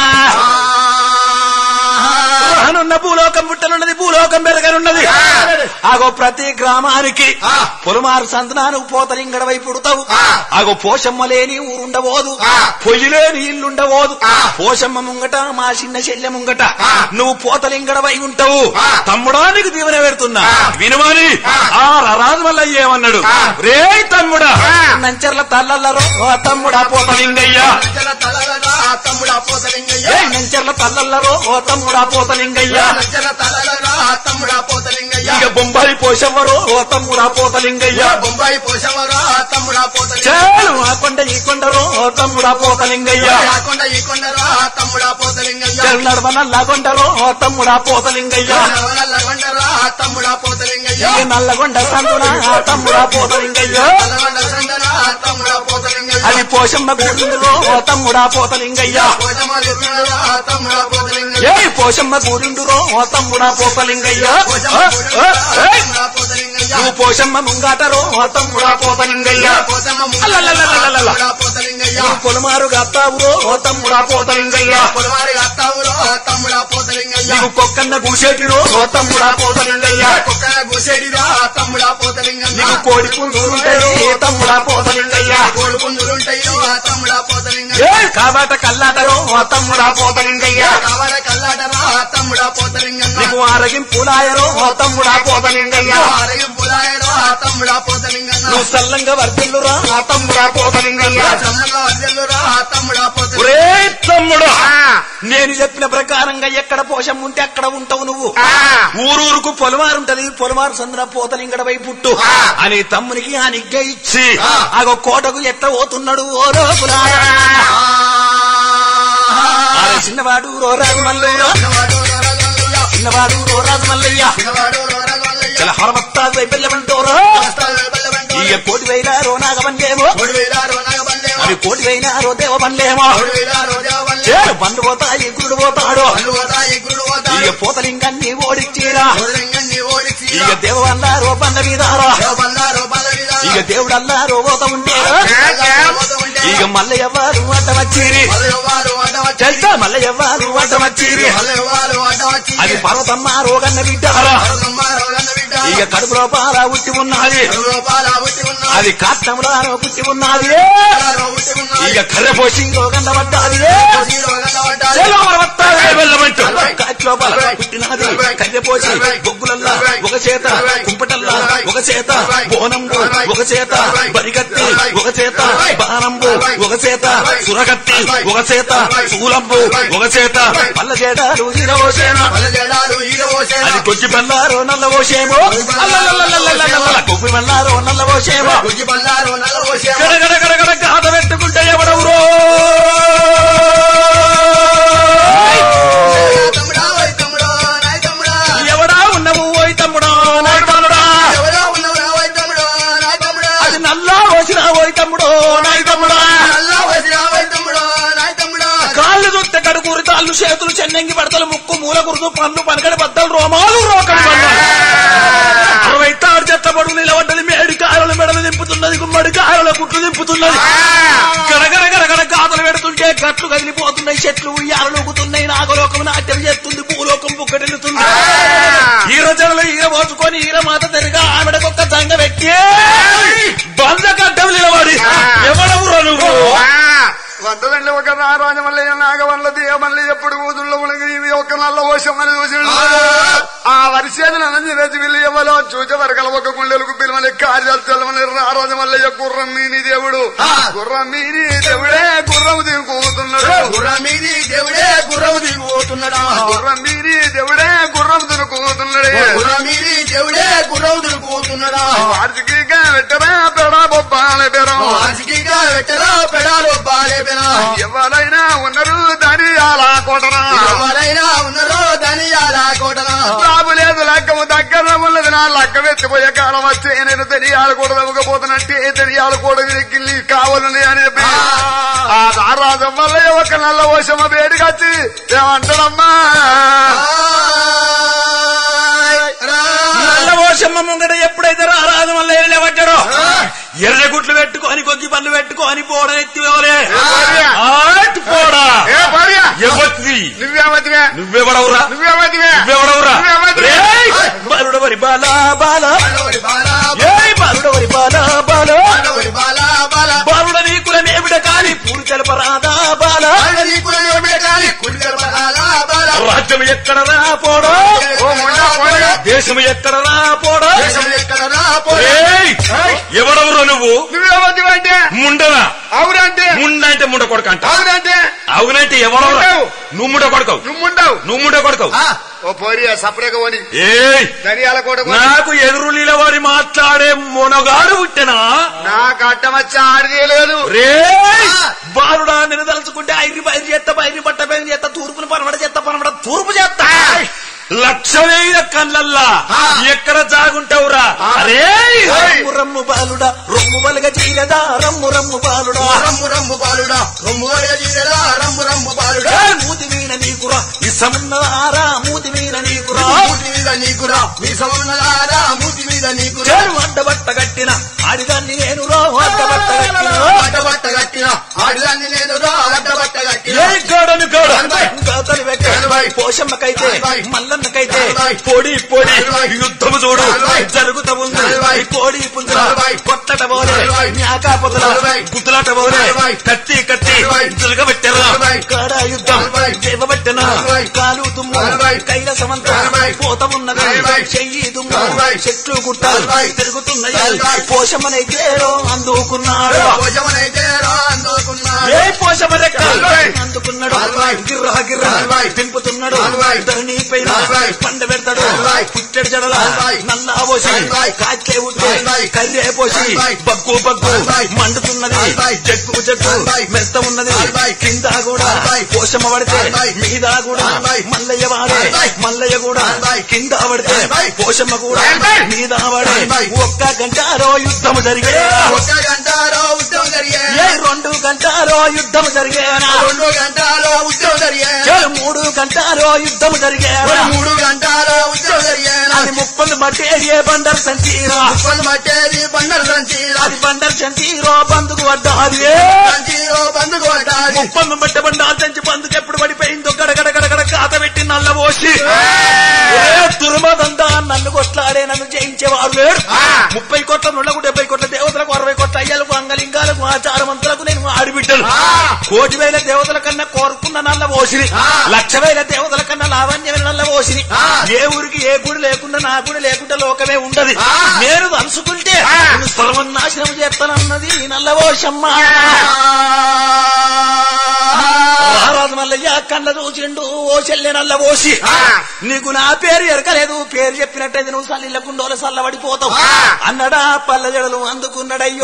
Speaker 2: అనున్న భూలోకం పుట్టనున్నది భూలోకం పెరగనున్నది ఆగో ప్రతి గ్రామానికి పొలమారు సంతనాను పోతలింగడ వైపు పుడతావు ఆగో పోషమ్మ లేని ఊరుండబోదు పొయ్యి లేని ఇల్లుండబోదు పోషమ్మ ముంగట మా చిన్న చెల్లె ముంగట నువ్వు పోతలింగడ వై ఉంటావు తమ్ముడానికి దీవెన పెడుతున్నా వినుమని ఆ రాజు వల్ల ఏమన్నాడు రే తమ్ముడా నంచర్ల తల్లల్లరో ఓ తమ్ముడా పోతలింగయ్య
Speaker 3: జల తలలరా, తమ్ముడా పోతలింగయ్య.
Speaker 2: ఏ నంచర్ల తల్లల్లరో ఓ తమ్ముడా పోతలింగయ్య
Speaker 3: జల తలలరా, తమ్ముడా పోతలింగయ్య.
Speaker 2: ఇక బొంబాయి పోషవ్వరో ఓ తమ్ముడా పోతలింగయ్య
Speaker 3: బొంబాయి పోషవరా, తమ్ముడా పోతలింగయ్య.
Speaker 2: చాలు ఆ కొండ ఈ కొండరో ఓ తమ్ముడా పోతలింగయ్య
Speaker 3: ఆ కొండ ఈ కొండరా, తమ్ముడా పోతలింగయ్య.
Speaker 2: చాలు నడవ నల్ల కొండరో ఓ తమ్ముడా పోతలింగయ్య
Speaker 3: నవనల్ల కొండరా, తమ్ముడా పోతలింగయ్య.
Speaker 2: ఇక నల్లగొండ సంతున ఆ తమ్ముడా పోతలింగయ్య
Speaker 3: నల్లగొండ సండరా, తమ్ముడా పోతలింగయ్య.
Speaker 2: అది పోషమ్మ గూరిందురో ఓ తమ్ముడా పోతలింగయ్య
Speaker 3: పోషమాలి గుండరా, తమ్ముడా పోతలింగయ్య.
Speaker 2: ఏ పోషమ్మ గూరిండురో ఓ తమ్ముడా పోతలింగయ్య
Speaker 3: పోషమ్మ
Speaker 2: ఆ,
Speaker 3: గుండరా,
Speaker 2: ఆ, ఏయ్!
Speaker 3: తమ్ముడా పోతలింగయ్య.
Speaker 2: నువ్వు పోషమ్మ ముంగాటరో ఓ తమ్ముడా పోతలింగయ్య
Speaker 3: పోషమ్మ
Speaker 2: అల్లల్లల్లల్లల్ల.
Speaker 3: తమ్ముడా పోతలింగయ్య.
Speaker 2: నువ్వు పొలమారు గత్తావురో ఓ తమ్ముడా పోతలింగయ్య
Speaker 3: పొలవారి అత్తావురో, తమ్ముడా పోతలింగయ్య.
Speaker 2: నీవు కొక్కన్న గూసేటిరో ఓ తమ్ముడా పోతలింగయ్య
Speaker 3: కుక్కల గుసెడిరా, తమ్ముడా పోతలింగయ్య.
Speaker 2: నీకు కోడి పుంజులుంటాయి ఓ తమ్ముడా పోతలింగయ్య
Speaker 3: కోడుకుందులుంటాయో, తమ్ముడా పోతలింగయ్య.
Speaker 2: ఏ కాబాట కల్లాటరో ఓ తమ్ముడా పోతలింగయ్య
Speaker 3: కావాల కల్లాటరా, తమ్ముడా పోతలింగయ్య.
Speaker 2: నీకు ఆరగింపులాయరో ఓ తమ్ముడా పోతలింగయ్య
Speaker 3: ఆరగింపులాయరా, తమ్ముడా పోతలింగయ్య.
Speaker 2: నువ్వు సల్లంగా వర్తిల్లురా ఆ తమ్ముడా పోతలింగయ్య
Speaker 3: సమ్మగా వర్దెల్లురా, తమ్ముడా పోతలింగయ్య.
Speaker 2: ఒరే తమ్ముడు నేను చెప్పిన ప్రకారంగా ఎక్కడ పోషం ఉంటే అక్కడ ఉంటావు నువ్వు ఊరూరుకు పొలమారుంటది పొలమారు సంద్ర పోతలింగడ వై పుట్టు అని తమ్మునికి ఆ నిగ్గ ఇచ్చి ఆగో కోటకు ఎట్ట పోతున్నాడు ఓ లోపులారా ఆడ చిన్నవాడు రోరాజు మల్లయ్య
Speaker 3: పిల్లవాడు రోరగల్లయ్య.
Speaker 2: చిన్నవాడు రోరాజు మల్లయ్య
Speaker 3: పిల్లవాడు రోరగల్లయ్య.
Speaker 2: చాలా హరమత్తాదు వైబల్యమంటోరో
Speaker 3: వస్తాడు బల్లవంటోడు.
Speaker 2: ఇక కోటి వైరారో నాగబండేమో
Speaker 3: కోడి వేలారు నాగబందేమో.
Speaker 2: అవి కోటి వైనారో దేవబండేమో
Speaker 3: కోడి వేలారు దేవబందేమో.
Speaker 2: చేరు బండు పోతాయి గురుడు పోతాడు
Speaker 3: పళ్ళు పోతాయి, గురుడు పోతాడు.
Speaker 2: ఇక పోతలింగాన్ని ఓడిచ్చిరా
Speaker 3: రోదలింగన్ని ఓడించి
Speaker 2: ఇక దేవల్లారో బండ మీదారా
Speaker 3: దేవబందారు బలవిదా.
Speaker 2: ఇక దేవుడల్లారో పోత ఉండేరా
Speaker 3: పోతూ ఉంటే
Speaker 2: ఇక మల్లయ్య వారు అడ్డ వచ్చిరి
Speaker 3: మల్లెవ్వారు అడ్డవచ్చి.
Speaker 2: చెల్తా మల్లయ్య వారు అడ్డ వచ్చిరి
Speaker 3: మల్లెవ్వారు అడ్డవచ్చి.
Speaker 2: అది పర్వతమ్మ రోగన్న బిడ్డారా
Speaker 3: పరదమ్మ రోగన్న బిడ్డ. పడ్డాడు
Speaker 2: ఇక కడుపులో పాల ఉట్టి ఉన్నది
Speaker 3: లోపాల ఉట్టి ఉన్నాడు
Speaker 2: అది కాష్టంలో పుట్టి ఉన్నది
Speaker 3: ఉట్టి ఉన్నాడు
Speaker 2: ఇక కర్రె పోసి రోగండ పడ్డాది లోపల పుట్టినది కర్రెపోసి బొగ్గులల్లా ఒక చేత కుంపటల్లా ఒక చేత బోనంబు ఒక చేత బరిగత్తి ఒక చేత బాణంబు ఒక చేత సురగత్తి ఒక చేత శూలంబు ఒక చేత పల్ల చేటాలు ఇరవోసేన
Speaker 3: జడాలు ఈడ పోసేనా
Speaker 2: అది కొద్ది బల్లారో నల్ల పోసేమో కొబ్బి బల్లారో నల్ల పోసేమో
Speaker 3: గుజ్జి బల్లారు నల్ల పోసేమో
Speaker 2: గడగడ గడగడ గాథ పెట్టుకుంటే ఎవడెవరో
Speaker 3: తమ్ముడా ఓయ్ తమ్ముడా నాయ్ తమ్ముడా
Speaker 2: ఎవడా ఉన్నవు ఓయ్ తమ్ముడా నాయ్ తమ్ముడా
Speaker 3: ఎవరో ఉన్నవరా ఓయ్ తమ్ముడా నాయ్ తమ్ముడా
Speaker 2: అది నల్లా వచ్చిన ఓయ్ తమ్ముడో నాయ్ తమ్ముడా
Speaker 3: నల్లా వసిరా ఓయ్ తమ్ముడా నాయ్ తమ్ముడా
Speaker 2: కాళ్ళు చుట్ట కడుకూరి తాళ్ళు చేతులు చెన్నంగి పడతలు ముక్కు మూల గురుదు పన్ను పనకడి బద్దలు రోమాలు రోకడి పన్ను అరవై తాడు చెత్త పడుగు నిలబడ్డది మేడి కాయలు మెడలు దింపుతున్నది గుమ్మడి కాయల గుట్లు దింపుతున్నది గడగడ గడగడ గాథలు పెడుతుంటే గట్లు కదిలిపోతున్నాయి చెట్లు ఉయ్యాలూగుతున్నాయి నాగలోకం నాట్యం చేస్తుంది భూలోకం బుక్కటిల్లుతుంది ఈర జడలు ఈర పోచుకొని ఈర మాత తెరిగా ఆమెడకొక్క జంగ పెట్టి బంద గడ్డం నిలబడి ఎవడెవరో నువ్వు
Speaker 4: వందదండి ఒక రాజమల్లయ్య నాగవల్ల దేవమల్లి ఎప్పుడు ఊదుల్లో ఉలగి ఇవి ఒక నల్ల ఓషమని చూసి ఆ వరిసేది నందిరజి వీళ్ళు ఎవరో చూచ వరకల ఒక గుండెలకు పిలవని కార్యాలు తెలవని రాజమల్లయ్య గుర్రం మీని దేవుడు గుర్రం మీని దేవుడే గుర్రం దిగుతున్నాడు
Speaker 3: గుర్రం మీది దేవుడే గుర్రం దిగిపోతున్నాడా
Speaker 4: గుర్రం మీని దేవుడే గుర్రం దిగుతున్నాడు
Speaker 3: గుర్రం మీది దేవుడే గుర్రం దిగిపోతున్నాడా
Speaker 4: వారికి పెట్టరా పెడా బొబ్బాల బెరం
Speaker 3: వాసికిగా పెట్టరా పెడాలు బాలేపెనా
Speaker 4: ఎవరైనా ఉన్నారు దాని అలా కొట్టరా
Speaker 3: ఎవరైనా ఉన్నారో ధనియాల కోటనా
Speaker 4: లాభం లేదు లక్కము దగ్గర ఉన్నది నా లక్క వెచ్చిపోయే కాలం వచ్చే నేను తెలియాలి కూడా ఇవ్వకపోతున్నట్టే తెలియాలి కూడా గిల్లి కావాలని అని చెప్పి ఆ రారాజం వల్ల ఒక నల్ల ఓషమ వేడికొచ్చి ఏమంటాడమ్మా
Speaker 2: నల్ల ఓషమ్మ ముంగట ఎప్పుడైతే రారాజు మళ్ళీ లేవచ్చాడో ఎర్ర గుట్లు పెట్టుకొని కొద్ది పళ్ళు పెట్టుకొని పోవడం ఎత్తి పోడా
Speaker 4: ఏ భార్య
Speaker 2: ఎవత్తి
Speaker 4: నువ్వేమతివే
Speaker 2: నువ్వెవడవురా
Speaker 4: నువ్వేమతివే
Speaker 2: నువ్వెవడవురా
Speaker 4: నువ్వేమతివే
Speaker 2: రేయ్! బాలుడవరి బాలా బాలా ఏయ్ బాలుడవరి బాలా బాలా బాలుడ నీకులమేమిట కాని పూరి తెలపరాదా బాలా రాజ్యం ఎక్కడ రా పోడా
Speaker 4: ఓ మొండా పోయగా
Speaker 2: దేశం ఎక్కడ రా పోడా ఏయ్! ఎవడవురా నువ్వు
Speaker 4: నువ్వేమతివే అంటే
Speaker 2: ముండనా
Speaker 4: అవునంటే
Speaker 2: ముండ అంటే ముండ కొడుకు అంట
Speaker 4: అవునంటే
Speaker 2: అవునంటే ఎవడవురా
Speaker 4: ఉండవు.
Speaker 2: నువ్వు ముండ కొడుకవు
Speaker 4: నువ్వుండవు
Speaker 2: నువ్వు ముండ కొడుకవు
Speaker 4: ఓ పోరి సపరేగా పోని
Speaker 2: ఏయ్
Speaker 4: ధనియాల కోట పోని.
Speaker 2: నాకు ఎదురు నిలబడి మాట్లాడే మొనగాడు పుట్టినా
Speaker 4: నాకు అడ్డం వచ్చి ఆడిదే లేదు
Speaker 2: రే బాలుడా నేను తలుచుకుంటే ఐరి బయలు చేస్తా బయలు బట్ట బయలు చేస్తా తూర్పుని పనబడ చేస్తా పనబడ తూర్పు చేస్తా లక్ష వేల కళ్ళల్లా ఎక్కడ జాగుంటావురా అరే రమ్ము రమ్ము బాలుడా రొమ్ము బలగ చీరదా రమ్ము రమ్ము బాలుడా
Speaker 3: రమ్ము రమ్ము బాలుడా రమ్ము వరగ జీరడా రమ్ము రమ్ము బాలుడా
Speaker 2: ఏ మూతి వీణ నీకురా ఇసమున్నదారా మూతి వీణ నీకురా
Speaker 3: మూతి మీద నీకురా మీ సమున్నదారా మూతి మీద నీకురా
Speaker 2: చేరు అడ్డబట్ట కట్టిన ఆడిదాన్ని నేను రో అడ్డబట్ట కట్టిన
Speaker 3: అడ్డబట్ట కట్టిన ఆడిదాన్ని నేను రా అడ్డబట్ట కట్టిన
Speaker 2: ఏ గోడను గోడ
Speaker 3: కనబాయ్.
Speaker 2: గాతలు పెట్ట
Speaker 3: కనబాయ్.
Speaker 2: పోషమ్మకైతే
Speaker 3: కనబాయ్.
Speaker 2: మల్లన్నకైతే
Speaker 3: కనబాయ్.
Speaker 2: పొడి పొడి
Speaker 3: కనబాయ్.
Speaker 2: యుద్ధము చూడు
Speaker 3: కనబాయ్.
Speaker 2: జరుగుతా ఉంది
Speaker 3: కనబాయ్.
Speaker 2: ఈ కోడి పుంజుల
Speaker 3: కనబాయ్.
Speaker 2: కొట్టట పోలే
Speaker 3: కనబాయ్.
Speaker 2: న్యాకా పొదల
Speaker 3: కనబాయ్.
Speaker 2: గుద్దులాట పోలే
Speaker 3: కనబాయ్.
Speaker 2: కత్తి కత్తి
Speaker 3: కనబాయ్.
Speaker 2: దులగబెట్టారు
Speaker 3: కనబాయ్.
Speaker 2: కాడా యుద్ధం
Speaker 3: కనబాయ్.
Speaker 2: దేవబెట్టన
Speaker 3: కనబాయ్.
Speaker 2: కాలు తుమ్ము
Speaker 3: కనబాయ్.
Speaker 2: కైలసమంత
Speaker 3: కనబాయ్.
Speaker 2: పోత ఉన్నది
Speaker 3: కనబాయ్.
Speaker 2: చెయ్యి దుమ్ము
Speaker 3: కనబాయ్.
Speaker 2: చెట్లు గుట్టాలు
Speaker 3: కనబాయ్.
Speaker 2: తిరుగుతున్నాయి
Speaker 3: కనబాయ్.
Speaker 2: పోషమ్మనైతే అందుకున్నాడు
Speaker 3: భోజమనైతే రా అందుకున్నాడు
Speaker 2: ఏ పోషమ రెక్క
Speaker 4: కనబాయ్.
Speaker 2: అందుకున్నాడు
Speaker 3: కనబాయ్.
Speaker 2: గిర్రా గిర్రా
Speaker 3: కనబాయ్.
Speaker 2: దింపుతున్నాడు
Speaker 3: కనబాయ్.
Speaker 2: ధరణి పైన
Speaker 3: కనబాయ్.
Speaker 2: పండ పెడతాడు
Speaker 3: కనబాయ్.
Speaker 2: పుట్టెడు జడల
Speaker 3: కనబాయ్.
Speaker 2: నల్ల పోసి
Speaker 3: కనబాయ్.
Speaker 2: కాచే ఉంటే
Speaker 3: కనబాయ్.
Speaker 2: కర్రే పోసి
Speaker 3: కనబాయ్.
Speaker 2: బగ్గు బగ్గు
Speaker 3: కనబాయ్.
Speaker 2: మండుతున్నది
Speaker 3: కనబాయ్.
Speaker 2: జగ్గు జగ్గు
Speaker 3: కనబాయ్.
Speaker 2: మెత్త ఉన్నది
Speaker 3: కనబాయ్.
Speaker 2: కింద కూడా
Speaker 3: కనబాయ్.
Speaker 2: పోషమ పడితే
Speaker 3: కనబాయ్.
Speaker 2: మీద కూడా
Speaker 3: కనబాయ్.
Speaker 2: మల్లయ్య వాడే
Speaker 3: కనబాయ్.
Speaker 2: మల్లయ్య కూడా
Speaker 3: కనబాయ్.
Speaker 2: కింద పడితే
Speaker 3: కనబాయ్.
Speaker 2: పోషమ్మ కూడా
Speaker 3: కనబాయ్.
Speaker 2: మీద పడే
Speaker 3: కనబాయ్.
Speaker 2: ఒక్క గంటలో యుద్ధం జరిగే
Speaker 3: ఒక్క గంటలో ఉద్యోగం జరిగే
Speaker 2: ఏ రెండు గంటలో యుద్ధం జరిగేనా
Speaker 3: రెండు గంటలో ఉద్యోగం జరిగే
Speaker 2: ఏ మూడు గంటలో యుద్ధం జరిగేనా
Speaker 3: మూడు గంటలో ఉద్యోగం జరిగే
Speaker 2: అది ముప్పలు మట్టి ఏ బండర్ సంచీరా
Speaker 3: ముప్పలు మట్టేది బండలు సంచీరా
Speaker 2: అది బండర్ సంచీరో బందుకు వడ్డాది
Speaker 3: సంచీరో బందుకు పడ్డాది
Speaker 2: ముప్పలు మట్ట బండాలు తెంచి బందుకు ఎప్పుడు పడిపోయిందో గడగడ గడగడ కాత పెట్టి నల్ల పోసి తురుమదందా నన్ను కొట్లాడే నన్ను జయించేవాడు లేడు ముప్పై కోట్ల నుండకు డెబ్బై కోట్ల దేవతలకు అరవై కోట్ల అయ్యలకు అంగలింగాలకు ఆచారమంతులకు నేను ఆడిబిడ్డలు కోటి వేల దేవతల కన్నా కోరుకున్న నల్ల ఓసిని లక్ష వేల దేవతల కన్నా లావణ్యమైన నల్ల ఓసిని ఏ ఊరికి ఏ గుడి లేకుండా నా గుడి లేకుండా లోకమే ఉండదు నేను తలుసుకుంటే నేను సర్వనాశనం చేస్తానన్నది ఈ నల్ల ఓషమ్మ మహారాజు మల్లయ్య కళ్ళ చూసిండు ఓ చెల్లె నల్ల ఓసి నీకు నా పేరు ఎరకలేదు పేరు చెప్పినట్టయితే నువ్వు సల్లిళ్ళ కుండోల సల్లబడిపోతావు అన్నడా పల్ల జడలు అందుకున్నాడయ్యో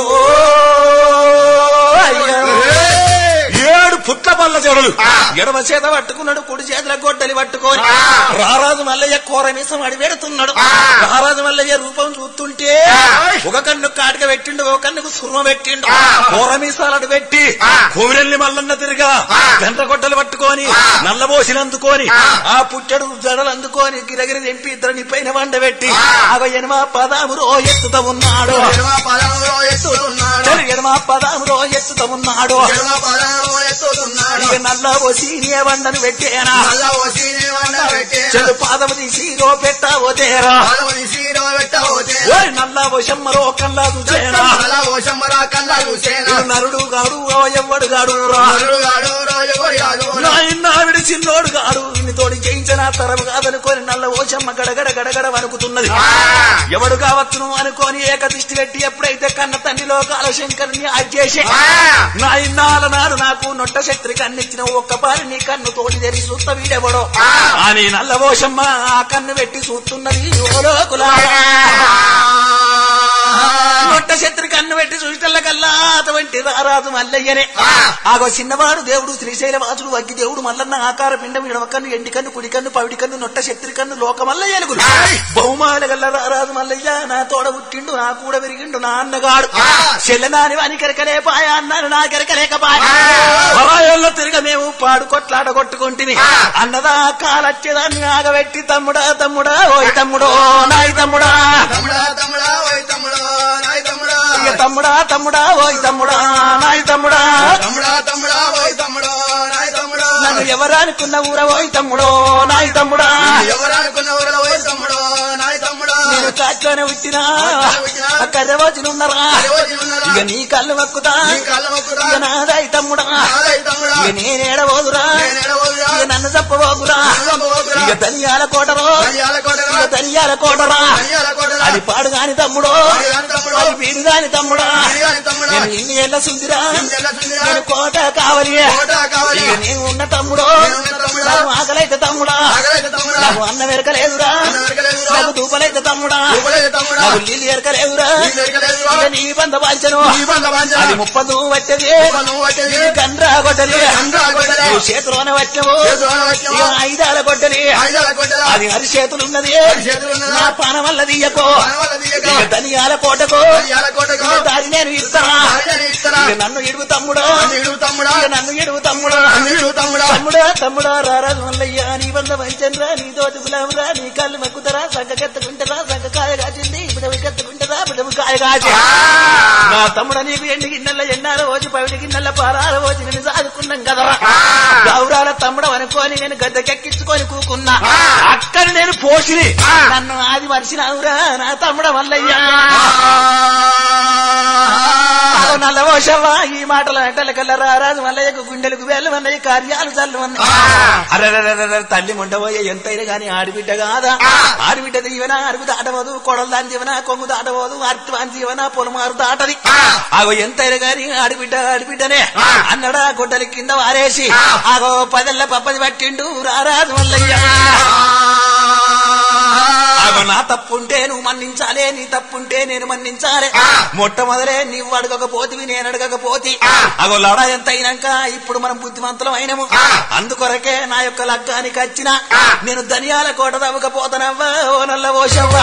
Speaker 2: అయ్యో. ఏడు పుట్ల పల్ల జడలు ఎడమ చేత పట్టుకున్నాడు కుడి చేతుల గొడ్డలి పట్టుకొని రారాజు మల్లయ్య కూర మీసం అడి పెడుతున్నాడు రారాజు మల్లయ్య రూపం చూస్తుంటే ఒక కన్ను కాటిక పెట్టిండు ఒక కన్నుకు సుర్మ పెట్టిండు కూర మీసాలు అడు పెట్టి కోవిరెల్లి మల్లన్న తిరిగా గంట గొడ్డలు పట్టుకొని నల్లబోసిని అందుకొని ఆ పుట్టడు జడలు అందుకొని గిరగిరి దింపి ఇద్దరిని పైన వండబెట్టి అవ ఎనమా పదామురో ఎత్తుత ఉన్నాడు
Speaker 3: ఎడమ పదంలో ఎత్తుతున్నాడు
Speaker 2: ఎనమా పదామురో ఎత్తుత ఉన్నాడు
Speaker 3: ఎడమ పదంలో ఎత్తుతున్నాడు
Speaker 2: ఇక నల్ల పోసి నీ వండను పెట్టేనా
Speaker 3: నల్ల వసీని వండ పెట్టే
Speaker 2: చెడు పాదము తీసి రో పెట్టావో తేరా
Speaker 3: పాదవని సీర పెట్టవోతే
Speaker 2: ఓయ్ నల్ల వశమ్మరో కల్లా చూసేనా
Speaker 3: నల్ల ఓషమ్మరా కన్నా చూసేనా
Speaker 2: ఇది నరుడు గాడు ఓ ఎవ్వడు గాడు రా
Speaker 3: నరుడుగాడు రాజుగాడు
Speaker 2: నాయన ఆవిడ చిన్నోడు గాడు ఇన్ని తోడి జయించిన తరము కాదనుకొని నల్ల ఓచమ్మ గడగడ గడగడ వణుకుతున్నది ఎవడు కావచ్చును అనుకొని ఏకదిష్టి పెట్టి ఎప్పుడైతే కన్న తండ్రిలో కాలశంకర్ని అజ్జేసి నాయన్నాల నాడు నాకు నొట్ట శక్తి కన్నిచ్చిన ఒక్క పారి నీ కన్ను తోటి తెరి చూస్త వీడెవడో అని నల్ల ఓషమ్మ ఆ కన్ను పెట్టి చూస్తున్నది ఓ లోకులా నొట్ట శత్రు కన్ను పెట్టి చూసిటల్ల కల్లా అటువంటి రారాజు మల్లయ్యనే ఆగో చిన్నవాడు దేవుడు శ్రీశైల వాసుడు వగ్గి దేవుడు మల్లన్న ఆకార పిండం ఇడవ కన్ను ఎండి కన్ను కుడి కన్ను పవిడి కన్ను నొట్ట శత్రు కన్ను లోకమల్లయ్య అనుకులు బహుమాల గల్ల రారాజు మల్లయ్య నా తోడ పుట్టిండు నా కూడా విరిగిండు నా అన్నగాడు చెల్లనాని వాని కెరకలే పాయ అన్నాను నా కెరకలేకపాయ పరాయోళ్ళ తిరగ మేము పాడు కొట్లాట కొట్టుకుంటుని అన్నదా కాలచ్చేదాన్ని ఆగబెట్టి తమ్ముడా తమ్ముడా ఓయ్ తమ్ముడో నాయ్ తమ్ముడా
Speaker 3: తమ్ముడా తమ్ముడా ఓయ్ తమ్ముడా నాయ్ తమ్ముడా
Speaker 2: ఇక తమ్ముడా తమ్ముడా ఓయ్ తమ్ముడా నాయ్ తమ్ముడా
Speaker 3: తమ్ముడా తమ్ముడా ఓయ్ తమ్ముడా నాయ్ తమ్ముడా
Speaker 2: నన్ను ఎవరనుకున్న ఊర ఓయ్ తమ్ముడో నాయ్ తమ్ముడా
Speaker 3: ఎవరనుకున్న ఊరలో ఓయ్ తమ్ముడా నాయ్ తమ్ముడా
Speaker 2: నేను కాట్లోనే పుట్టినా
Speaker 3: కాట్లోనే పుట్టినా.
Speaker 2: కర్రవచ్చునున్నరా
Speaker 3: ఎవరి ఉన్నారా?
Speaker 2: ఇక నీ కళ్ళు మక్కుతా
Speaker 3: నీ కళ్ళ మొక్కురా.
Speaker 2: ఇక నాదాయి తమ్ముడా
Speaker 3: నాయ్ తమ్ముడా
Speaker 2: ఇక నేనేడబోదురా
Speaker 3: నేనెడవోదురా.
Speaker 2: ఇక నన్ను చెప్పబోగురా
Speaker 3: నన్ను చెప్పబోకురా.
Speaker 2: ఇక తనియాల కోటరో
Speaker 3: కళ్యాణ కోటరా.
Speaker 2: ఇక తనియాల కోటరా
Speaker 3: కళ్యాణ కోటరా.
Speaker 2: అది పాడు గాని తమ్ముడో
Speaker 3: పాడు గాని తమ్ముడో.
Speaker 2: అది పీడు గాని తమ్ముడా
Speaker 3: పీడు గాని తమ్ముడా.
Speaker 2: నేను ఇన్ని ఏళ్ళ సుందిరా
Speaker 3: ఇన్నేళ్ల సుందిరా.
Speaker 2: నేను కోట కావాలి
Speaker 3: కోట కావాలి.
Speaker 2: ఇక నేను ఉన్న తమ్ముడో
Speaker 3: నేను ఉన్న తమ్ముడా.
Speaker 2: నాకు ఆకలైతే తమ్ముడా
Speaker 3: ఆకలైతే తమ్ముడా.
Speaker 2: నాకు అన్నం ఎరకలేదురా
Speaker 3: అన్నం ఎరకలేదురా.
Speaker 2: నాకు దూపలైతే తమ్ముడా
Speaker 3: ఊపలేదు తమ్ముడా.
Speaker 2: నాకు నీళ్ళు ఎరకలేదురా
Speaker 3: నీళ్ళు ఎరకలేదురా.
Speaker 2: ఇక నీ బంధ వాంచను
Speaker 3: నీ బంధ వాంఛన.
Speaker 2: అది ముప్పదు పట్టది
Speaker 3: ముప్పదు పట్టది.
Speaker 2: ఇది గండ్రా గొడ్డలి
Speaker 3: గండ్రా గొడ్డలి.
Speaker 2: నువ్వు చేతిలోనే వచ్చావు
Speaker 3: చేతిలోనే వచ్చావు.
Speaker 2: ఇక ఐదాల గొడ్డలి
Speaker 3: ఐదాల కోటరా.
Speaker 2: అది అరి చేతులున్నది
Speaker 3: చేతులున్నదా?
Speaker 2: నా పానం వల్ల తీయకో
Speaker 3: పనవల తీయక.
Speaker 2: ఇక ధనియాల కోటకో
Speaker 3: కళ్యాణ కోటకు.
Speaker 2: ఇక దారి నేను ఇస్తానా
Speaker 3: దారిని ఇస్తారా.
Speaker 2: ఇక నన్ను ఇడుగు తమ్ముడా
Speaker 3: నన్ను ఇడుగు తమ్ముడా.
Speaker 2: ఇక నన్ను ఇడుగు తమ్ముడా
Speaker 3: నన్ను ఇడుగు తమ్ముడా.
Speaker 2: తమ్ముడా తమ్ముడా రారాజు మల్లయ్య నీ బంధ వంచనరా నీ తోటి గులామురా నీ కళ్ళు మక్కుతారా సంక కెత్తుకుంటారా సంక కాయ కాచింది బిడవి కెత్తుకుంటారా బిడవి కాయ కాచి నా తమ్ముడ నీకు ఎండి గిన్నెల ఎన్నాల పోచి పవిడి గిన్నెల పారాల పోచి నేను సాదుకున్నాం కదరా గౌరాల తమ్ముడు అనుకోని నేను గద్దెకెక్కించుకొని కూకున్నా అక్కడ నేను పోషిని నన్ను ఆది మరిచినావురా నా తమ్ముడ మల్లయ్యా ఆగో నల్ల ఓషవ్వా ఈ మాటలు అంటల కల్లా రారాజు మల్లయ్యకు గుండెలకు వేళ్ళు అన్నయ్య కార్యాలు చల్లు అరే తల్లి ముండబోయే ఎంతైనా గాని ఆడిబిడ్డ కాదా ఆడిబిడ్డ దీవెన అరుగు దాటబోదు కొడలు దాని దీవెన కొంగు దాటబోదు అర్తి వాని దీవెన పొలమారు దాటది ఆగో ఎంతైనా గాని ఆడిబిడ్డ ఆడిబిడ్డనే అన్నడా గుడ్డల కింద వారేసి ఆగో పదెల్ల పప్పది పట్టిండు రారాజు మల్లయ్య ఆగో నా తప్పుంటే నువ్వు మన్నించాలే నీ తప్పుంటే నేను మన్నించాలే మొట్టమొదలే నీవు అడగకపోతివి నేను అడగకపోతి అగో లడ ఎంత అయినాక ఇప్పుడు మనం బుద్ధిమంతులం అయినము అందుకొరకే నా యొక్క లగ్గానికి వచ్చిన నేను ధనియాల కోట తవ్వకపోతానవ్వా ఓ నల్ల ఓషవ్వా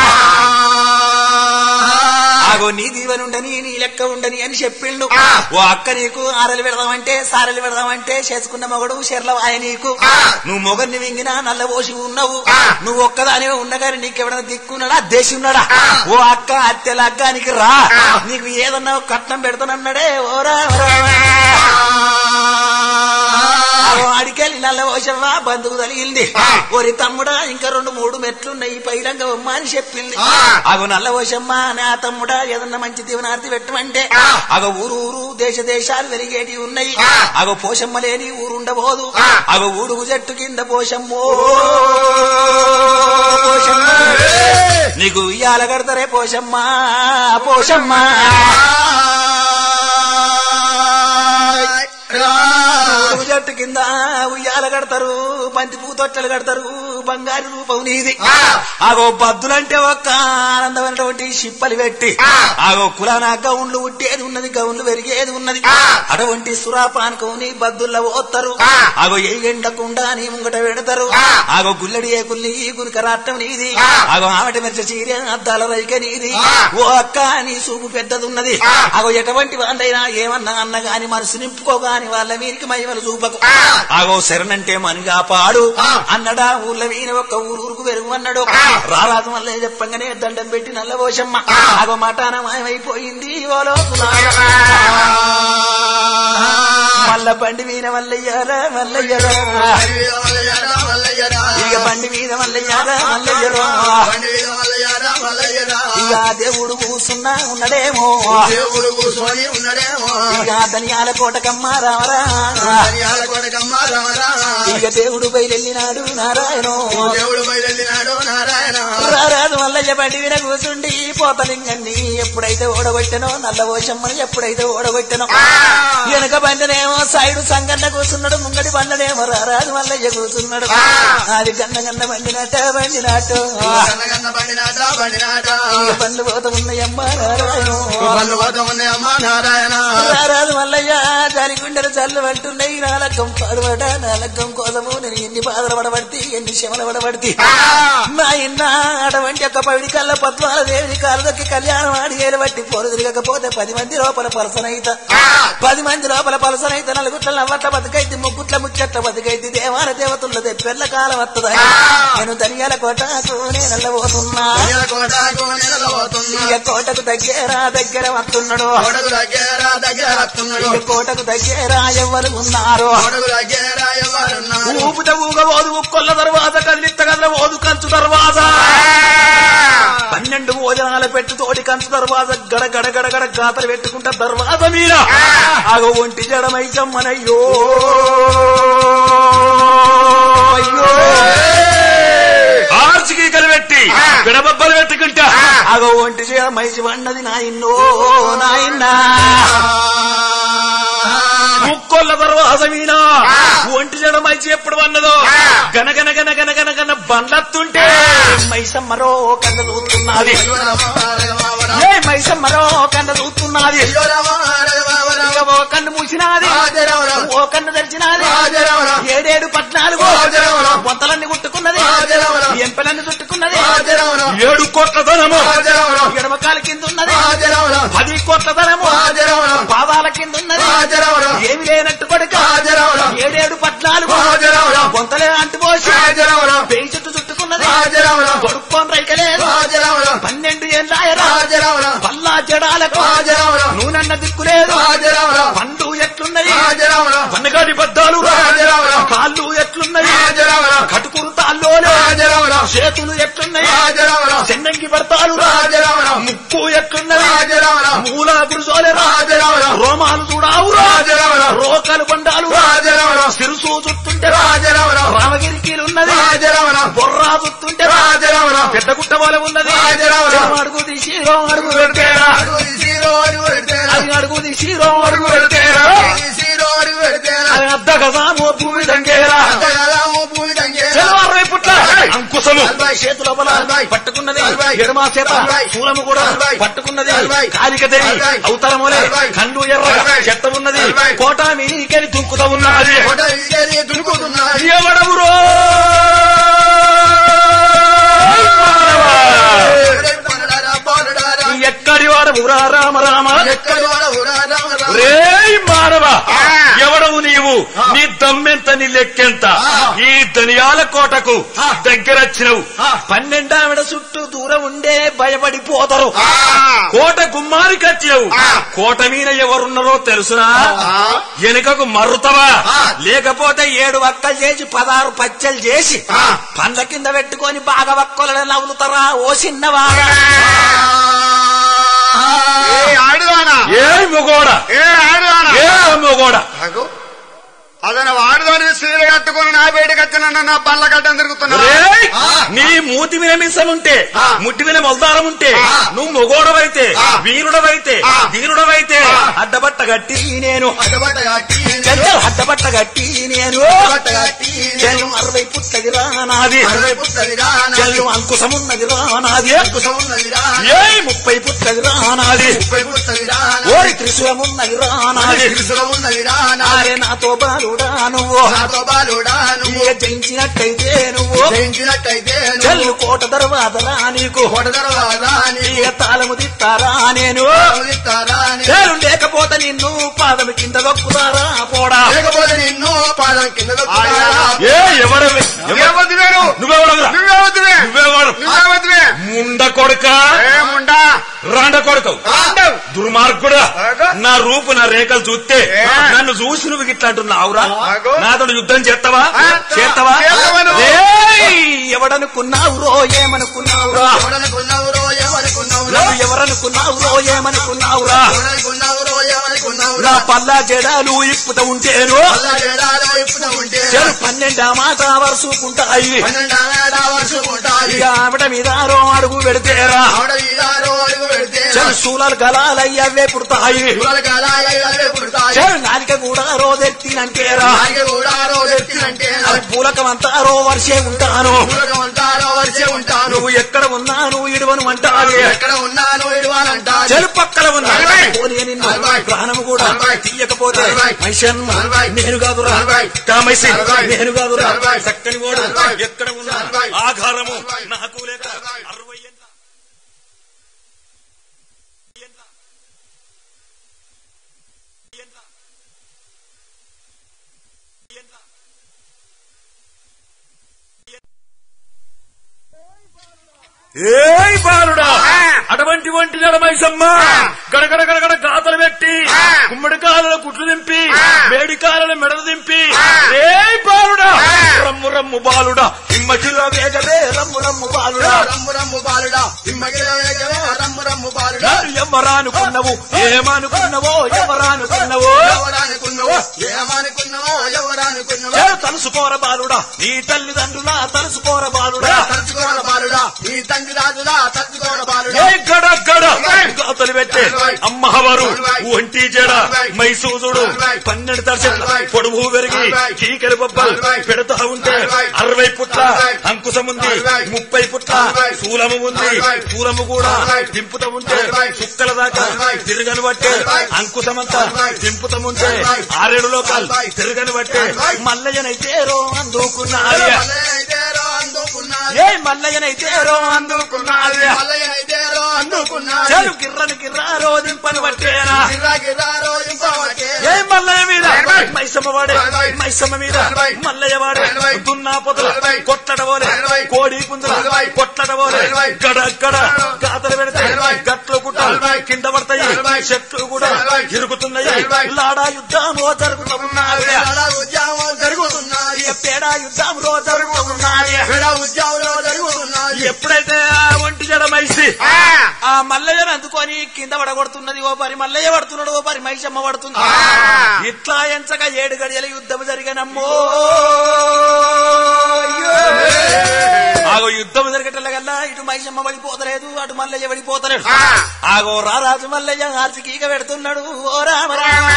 Speaker 2: ఆగో నీ దీవెనుండని నీ లెక్క ఉండని అని చెప్పిండు ఓ అక్క నీకు ఆరలు పెడదామంటే సారలు పెడదామంటే చేసుకున్న మొగడు శర్లవాయ నీకు నువ్వు మొగన్ని వింగినా నల్ల పోసి ఉన్నావు నువ్వు ఒక్కదానివే ఉండగాని నీకెవడన్నా దిక్కున్నాడా దేశి ఉన్నాడా ఓ అక్క అత్తె లగ్గానికి రా నీకు ఏదన్నా కట్నం పెడతానన్నాడే ఓరా ఓరా. అడికెళ్ళి నల్ల పోషమ్మ బంధుకు తగిలింది ఒరి తమ్ముడా ఇంకా రెండు మూడు మెట్లున్నాయి పైలంగ బొమ్మ అని చెప్పింది అగో నల్ల పోషమ్మ నా తమ్ముడా ఏదన్నా మంచి దీవనార్తి పెట్టమంటే అగో ఊరు ఊరు దేశ దేశాలు వెలిగేటి ఉన్నాయి అగో పోషమ్మ లేని ఊరుండబోదు అగో ఊడుగు చెట్టు కింద పోషమ్మో పోషమ్మ నీకు ఉయ్యాల కడతారే పోషమ్మ పోషమ్మ ఊడుగు చెట్టు కింద ఉయ్యాల కడతారు బంతి పూ తొట్టెలు కడతారు బంగారు రూపం నీది ఆగో బద్దులంటే ఒక్క ఆనందమైనటువంటి షిప్పలు పెట్టి ఆగో కులానా గౌన్లు ఉట్టేది ఉన్నది గౌన్లు పెరిగేది ఉన్నది అటువంటి సురాపానకం నీ బద్దుల్లో పోతారు ఆగో ఏ ఎండకుండా నీ ముంగట పెడతారు ఆగో గుల్లడి ఏ గుల్లి గురిక రాట్టం నీది ఆగో ఆమెట మెచ్చ చీర అద్దాల రైక నీది ఓ అక్క నీ సూపు పెద్దది ఉన్నది ఆగో ఎటువంటి వాళ్ళైనా ఏమన్నా అన్న గాని మనసు నింపుకోగాని వాళ్ళ వీరికి మహిమలు చూపకు ఆగో శరణంటే మనిగా పాడు అన్నడా ఊళ్ళ వీన ఒక్క ఊరుకు వెరుగు అన్నాడు రారాజు వల్ల చెప్పంగానే దండం పెట్టి నల్లబోషమ్మ ఆగో మటాన మాయమైపోయింది ఓ లోకులారా. మల్ల బండి మీద మల్లయ్యారా మల్లయ్యరా ఇక బండి మీద మల్లయ్యారా మల్లయ్యరా ఇక దేవుడు కూసున్నా ఉన్నడేమో
Speaker 3: దేవుడు కూర్చొని ఉన్నాడేమో
Speaker 2: ఇక ధనియాల కోటకమ్మ రామరా
Speaker 3: ధనియాల కొడకమ్మ రమరా
Speaker 2: ఇక దేవుడు బయలెళ్ళినాడు నారాయణో
Speaker 3: దేవుడు బయలుదేరినాడు నారాయణ
Speaker 2: రారాజు మల్లయ్య బండి మీద కూర్చుండి పోతలింగన్ని ఎప్పుడైతే ఓడగొట్టెనో నల్ల ఓషమ్మని ఎప్పుడైతే ఓడగొట్టెనో వెనక బండినేమో సైడు సంగన్న కూర్చున్నాడు ముంగడి బండనేమో రారాజు మల్లయ్య కూర్చున్నాడు అది గన్న గన్న బండినట్ట బండినాటు
Speaker 3: కన్నగన్న బండినాట బండినాట
Speaker 2: ఇక బండ్లు పోత ఉన్నాయమ్మ నారాయణో
Speaker 3: బండ్లు పోతా ఉన్నాయి అమ్మ నారాయణ
Speaker 2: రారాజు మల్లయ్య జాలి గుండెలు చల్లు అంటున్నాయి నాలకం పాడుబడ నాలకం కోసము నేను ఎన్ని బాధలు పడబడితే ఎన్ని శ్రమలు పడబడితే నా ఇన్న అటువంటి యొక్క పవిడి కళ్ళ పద్మాల దేవిని కాలదొక్కి కళ్యాణం ఆడి ఏలు బట్టి పోరు తిరగకపోతే పది మంది లోపల పలసనైత పది మంది లోపల పలసనైత నలుగుట్ల నవ్వట్ల బతుకైతే ముగ్గుట్ల ముచ్చట్ల బతుకైతే దేవాల దేవతుల పెళ్ళ కాలం వస్తుందా నేను ధనియాల కోటకు నేను వెళ్ళబోతున్నా
Speaker 3: ధనియాల కోటకు నిలబోతుంది
Speaker 2: ఇక కోటకు దగ్గర దగ్గర వస్తున్నాడు
Speaker 3: కొడకు దగ్గర దగ్గర వస్తున్నాడు
Speaker 2: ఇక కోటకు దగ్గర ఎవరు ఉన్నారు
Speaker 3: కొడకు దగ్గర ఎవరున్నారు
Speaker 2: ఊపుత ఊగబోదు ఉక్కొల్ల దర్వాజ కదిలిత్త కదలబోదు కంచు దర్వాజ పన్నెండు భోజనాలు పెట్టి తోటి కంచు దర్వాజ గడ గడ గడ గడ గాతలు పెట్టుకుంటా దర్వాజ మీద ఆగ ఒంటి జడమై జమ్మనయ్యో అయ్యో ఆర్చికి కలబెట్టి విడబబ్బలు పెట్టుకుంటా ఆగ ఒంటి జడమై వన్నది నాయన్నో నాయన్నా ముక్కొల్ల తర్వాత మీన ఒంటి జడ మైసి ఎప్పుడు వన్నదో గనగన గన గన గన గన బండ్లత్తుంటే మైసమ్మరో కన్న చూస్తున్నది ఏ మైసమ్మరో కన్న చూస్తున్నది ఇక ఓ కన్ను మూసినాది ఓ కన్ను తెరిచినాది ఏడేడు పద్నాలుగు బొంతలన్నీ కుట్టుకున్నది ఎంపెలన్నీ చుట్టుకున్నది ఏడు కోట్ల ధనము ఎడమకాల కింద ఉన్నది పది కోట్ల ధనము పాదాల కింద ఉన్నది ఏమి లేనట్టు కొడుక ఏడేడు పద్నాలుగు బొంతలే అంటుపోసి పెయి చుట్టూ చుట్టుకున్నది కొడుక్కొని రైకలేదు పన్నెండు ఏళ్ళాయరా పల్లా జడాలకు నూనెన్న దిక్కులేదు పండు ఎట్లున్నది పన్నగాడి బద్దాలు కాళ్ళు ఎట్లున్నాయి కటుకురు తాళ్ళోలు చేతులు ఎట్లున్నాయి చెన్నంగి పడతాలు ముక్కు ఎట్లున్నది మూల గురుసోలేరా రోమాలు చూడావు రోకలు బండాలు సిరుసు చుట్టుంటే రామగిరికి ఉన్నది బొర్రా చుట్టుంటే పెద్ద గుట్ట వల ఉన్నది అడుగు తీసి రో అడుగు పెడితేరా అది అడుగు తీసి రో అడుగు పెడితేరా అది అద్ద కదా ఓ భూమి దంగేరా తెల్లవారు పుట్ల అంకుశము చేతుల బల పట్టుకున్నది ఎడమా చేత శూలము కూడా పట్టుకున్నది కాలిక దేవి అవతరములే కళ్ళు ఎర్ర చెత్త ఉన్నది కోట మీనికెళ్ళి దుంకుతా ఉన్నది
Speaker 3: దునుకుతున్నారు
Speaker 2: ఎవడవురో ఎక్కడి వాడవురా రామ రామ
Speaker 3: ఎక్కడ వాడవురా రామ రామ
Speaker 2: రే మానవ ఎవడవు నీవు నీవు నీ దమ్మెంత నీ లెక్కెంత ఈ ధనియాల కోటకు దగ్గర వచ్చినవు పన్నెండావిడ చుట్టూ దూరం ఉండే భయపడిపోతారు కోట గుమ్మానికి వచ్చినవు కోట మీద ఎవరున్నారో తెలుసునా వెనుకకు మర్రుతవా లేకపోతే ఏడు వక్కలు చేసి పదహారు పచ్చలు చేసి పండ్ల కింద పెట్టుకొని బాగా వక్కలను నవ్వులుతారా ఓ చిన్నవాగా
Speaker 4: ఏ ఆడుదానా
Speaker 2: ఏ మొగోడ
Speaker 4: ఏ ఆడుదానా
Speaker 2: ఏ మొగోడ
Speaker 4: అగో అదన వాడుదాని సీర కట్టుకుని నా బయటకు వచ్చిన నా పళ్ళ గడ్డం తిరుగుతున్నా
Speaker 2: రేయ్! నీ మూతి మీద మిసం ఉంటే ముట్టి మీద మొలదారం ఉంటే నువ్వు మొగోడవైతే వీరుడవైతే ధీరుడవైతే అడ్డబట్ట గట్టి నేను
Speaker 3: అడ్డబడ్డ కట్టి
Speaker 2: చెల్లు అడ్డబట్ట గట్టి నేను
Speaker 3: అడ్డబడ్డ కట్టి
Speaker 2: చెల్లు అరవై పుట్టది నాది
Speaker 3: అరవై పుట్టది రా
Speaker 2: చెల్లు అంకుశమున్నది నాది
Speaker 3: కుసమున్నది రా
Speaker 2: ఏ ముప్పై పుట్టది నాది
Speaker 3: ముప్పై పుట్టది రా
Speaker 2: ఓరి త్రిశూలమున్నది నాది
Speaker 3: ఉన్నది రా
Speaker 2: నారే నాతో బాలుడా నువ్వు
Speaker 3: నాతో బాలుడా నువ్వు
Speaker 2: ఇక జయించినట్టయితే నువ్వు
Speaker 3: జయించినట్టయితే
Speaker 2: చెల్లు కోట దర్వాదరా నీకు
Speaker 3: కొడ తర్వాత నీకు
Speaker 2: ఇక తాళము తిత్తారా నేను
Speaker 3: ఇస్తారా
Speaker 2: చేరు లేకపోతే నిన్ను పాదము కింద దొక్కుతారా పోడా
Speaker 3: లేకపోతే నిన్ను పాదం కింద దొక్కుతారా?
Speaker 2: ఏ ఎవడవి
Speaker 4: నువ్వేవద్దు వేరు
Speaker 2: నువ్వెవడవురా
Speaker 4: నువ్వేవద్దువే
Speaker 2: నువ్వెవడు
Speaker 4: నువ్వేవద్దువే
Speaker 2: ముండ కొడుక
Speaker 4: ఏముండా
Speaker 2: రాండ కొడుకు
Speaker 4: రాండవు.
Speaker 2: దుర్మార్గుడా
Speaker 4: ఆగు.
Speaker 2: నా రూపు నా రేఖలు చూస్తే
Speaker 4: ఏ?
Speaker 2: నన్ను చూసి నువ్వు ఇట్లా అంటున్నావురా
Speaker 4: ఆగు.
Speaker 2: నాతో యుద్ధం చేస్తావా
Speaker 4: ఆ,
Speaker 2: చేస్తావా
Speaker 4: చేస్తావను.
Speaker 2: ఏయ్! ఎవడనుకున్నావురో ఏమనుకున్నావురా
Speaker 3: ఎవడనుకున్నావురో ఎవరనుకున్నావురా
Speaker 2: నన్ను ఎవరనుకున్నావురో ఏమనుకున్నావురా
Speaker 3: ఎవరనుకున్నావురో ఎవరనుకున్నావురా
Speaker 2: నా పల్లా జడాలు ఇప్పుత ఉంటేను
Speaker 3: అల్లా జడాలో ఇప్పుడు ఉంటే
Speaker 2: చెరు పన్నెండా మాట వరుసుకుంటాయి
Speaker 3: పన్నెండాడా వర్షుకుంటాయి
Speaker 2: ఇక ఆవిడ మీద రో అడుగు పెడితేరా
Speaker 3: ఆవిడ ఈదారో అడుగు పెడితే
Speaker 2: చెరు శూలాలు గలాలయ్యవే పుడతాయి
Speaker 3: పిల్లలకి అలాగే పుడతాయి
Speaker 2: చెరు నాలిక కూడా రోజెత్తినంటేరా
Speaker 3: అలాగే కూడా రోజెత్తినంటే
Speaker 2: అది పూలకమంతా రో వర్షే ఉంటాను
Speaker 3: అంటారో వర్షే ఉంటాను
Speaker 2: నువ్వు ఎక్కడ ఉన్నా నువ్వు ఇడువను అంటావే
Speaker 3: ఎక్కడ ఉన్నాను ఇడవాలంటాను
Speaker 2: చెరు పక్కన ఉన్నా
Speaker 3: అరవై.
Speaker 2: పోనీ నిన్ను
Speaker 3: అరవై.
Speaker 2: ప్రాణము కూడా
Speaker 3: అరవై.
Speaker 2: తీయకపోతే
Speaker 3: అరవై.
Speaker 2: మైషన్
Speaker 3: అరవై.
Speaker 2: నేను కాదురా
Speaker 3: అరవై.
Speaker 2: కామైసి
Speaker 3: అరవై.
Speaker 2: నేను కాదురా
Speaker 3: అరవై.
Speaker 2: చక్కని వాడు
Speaker 3: అరవై.
Speaker 2: ఎక్కడ ఉన్నా
Speaker 3: అరవై.
Speaker 2: ఆధారము
Speaker 3: అరవై.
Speaker 2: నాకు లేక
Speaker 3: అరవై.
Speaker 2: అరవై ఏళ్ళ ఏయ్ బాలుడా అటువంటి వంటి నడమైసమ్మ గడగడ గడగడ గాతలు పెట్టి గుమ్మడి కాలలో గుట్లు దింపి వేడి కాలలో మెడలు దింపి ఏయ్ బాలుడా రమ్ము రమ్ము బాలుడా హిమ్మకిలో వేగవే రమ్ము రమ్ము బాలుడా
Speaker 3: రమ్ము రమ్ము బాలుడా ఇమ్మగిల వేగవే రమ్ము రమ్ము బాలుడా
Speaker 2: నేను ఎవరానుకున్నవు ఏమనుకున్నవో ఎవరానుకున్నవో
Speaker 3: ఎవరనుకున్నావు ఏమనుకున్నావో ఎవరనుకున్నావో
Speaker 2: నేను తలుసుకోర బాలుడా నీ తల్లిదండ్రుల తలుసుకోర బాలుడా
Speaker 3: తలుచుకోన బాలుడా నీ తండ్రి రాజులా తలుచుకోన బాలుడా
Speaker 2: ఏ గడ గడ గాతలు పెట్టే అమ్మవారు ఒంటి జడ మైసూసుడు పన్నెండు దర్శకులు పొడువు పెరిగి కీకరి బొబ్బలు పెడతా ఉంటే అరవై పుట్ల అంకుశం ఉంది ముప్పై పుట్ల శూలము ఉంది శూలము కూడా దింపుతా ఉంటే సుక్కల దాకా తిరగని బట్టే అంకుశమంతా దింపుతా ఉంటే ఆరేడు లోకాలు తిరగని బట్టే మల్లయ్యనైతే రో అందుకున్నాడు
Speaker 3: మల్లయ్యనైతే రో అందుకున్నాడు
Speaker 2: ఏ మల్లయ్యనైతే రో అందుకున్నాడు
Speaker 3: మల్లయ్యనైతే రో అందుకున్నాడు
Speaker 2: చెలు గిర్రని గిర్రా రోదింపని పట్టేనా
Speaker 3: గిర్రా గిర్రా రో ఇంపవటే
Speaker 2: ఏ మల్లయ్య మీద మైసమ్మ వాడే మైసమ్మ మీద మల్లయ్య వాడే దున్నా పొదల కొట్టడవోలే కోడి పుంజుల కొట్టడవోలే గడ గడ గాతలు పెడితే గట్లు గుట్ట కింద పడతాయి చెట్లు కూడా ఇరుగుతున్నాయి లాడా యుద్ధంలో జరుగుతున్నాయి
Speaker 3: పేడ ఉద్యమం జరుగుతున్నాయి
Speaker 2: పేడా యుద్ధంలో జరుగుతున్నాయి
Speaker 3: పేడ ఉద్యమంలో జరుగుతున్నాయి
Speaker 2: ఎప్పుడైతే ఆ ఒంటి జడ మైసి ఆ మల్లయ్యను అందుకొని కింద పడగొడుతున్నది ఓ పరి మల్లయ్య పడుతున్నాడు ఓ పరి మైసమ్మ పడుతుంది ఇట్లా ఎంచగా ఏడు గడియల యుద్ధం జరిగినమ్మో ఆగో యుద్ధం జరిగేటల్లగల్లా ఇటు మైసమ్మ పడిపోతలేదు అటు మల్లయ్య పడిపోతలేడు ఆగో రారాజు మల్లయ్య ఆర్చికీక పెడుతున్నాడు ఓ రామ రామ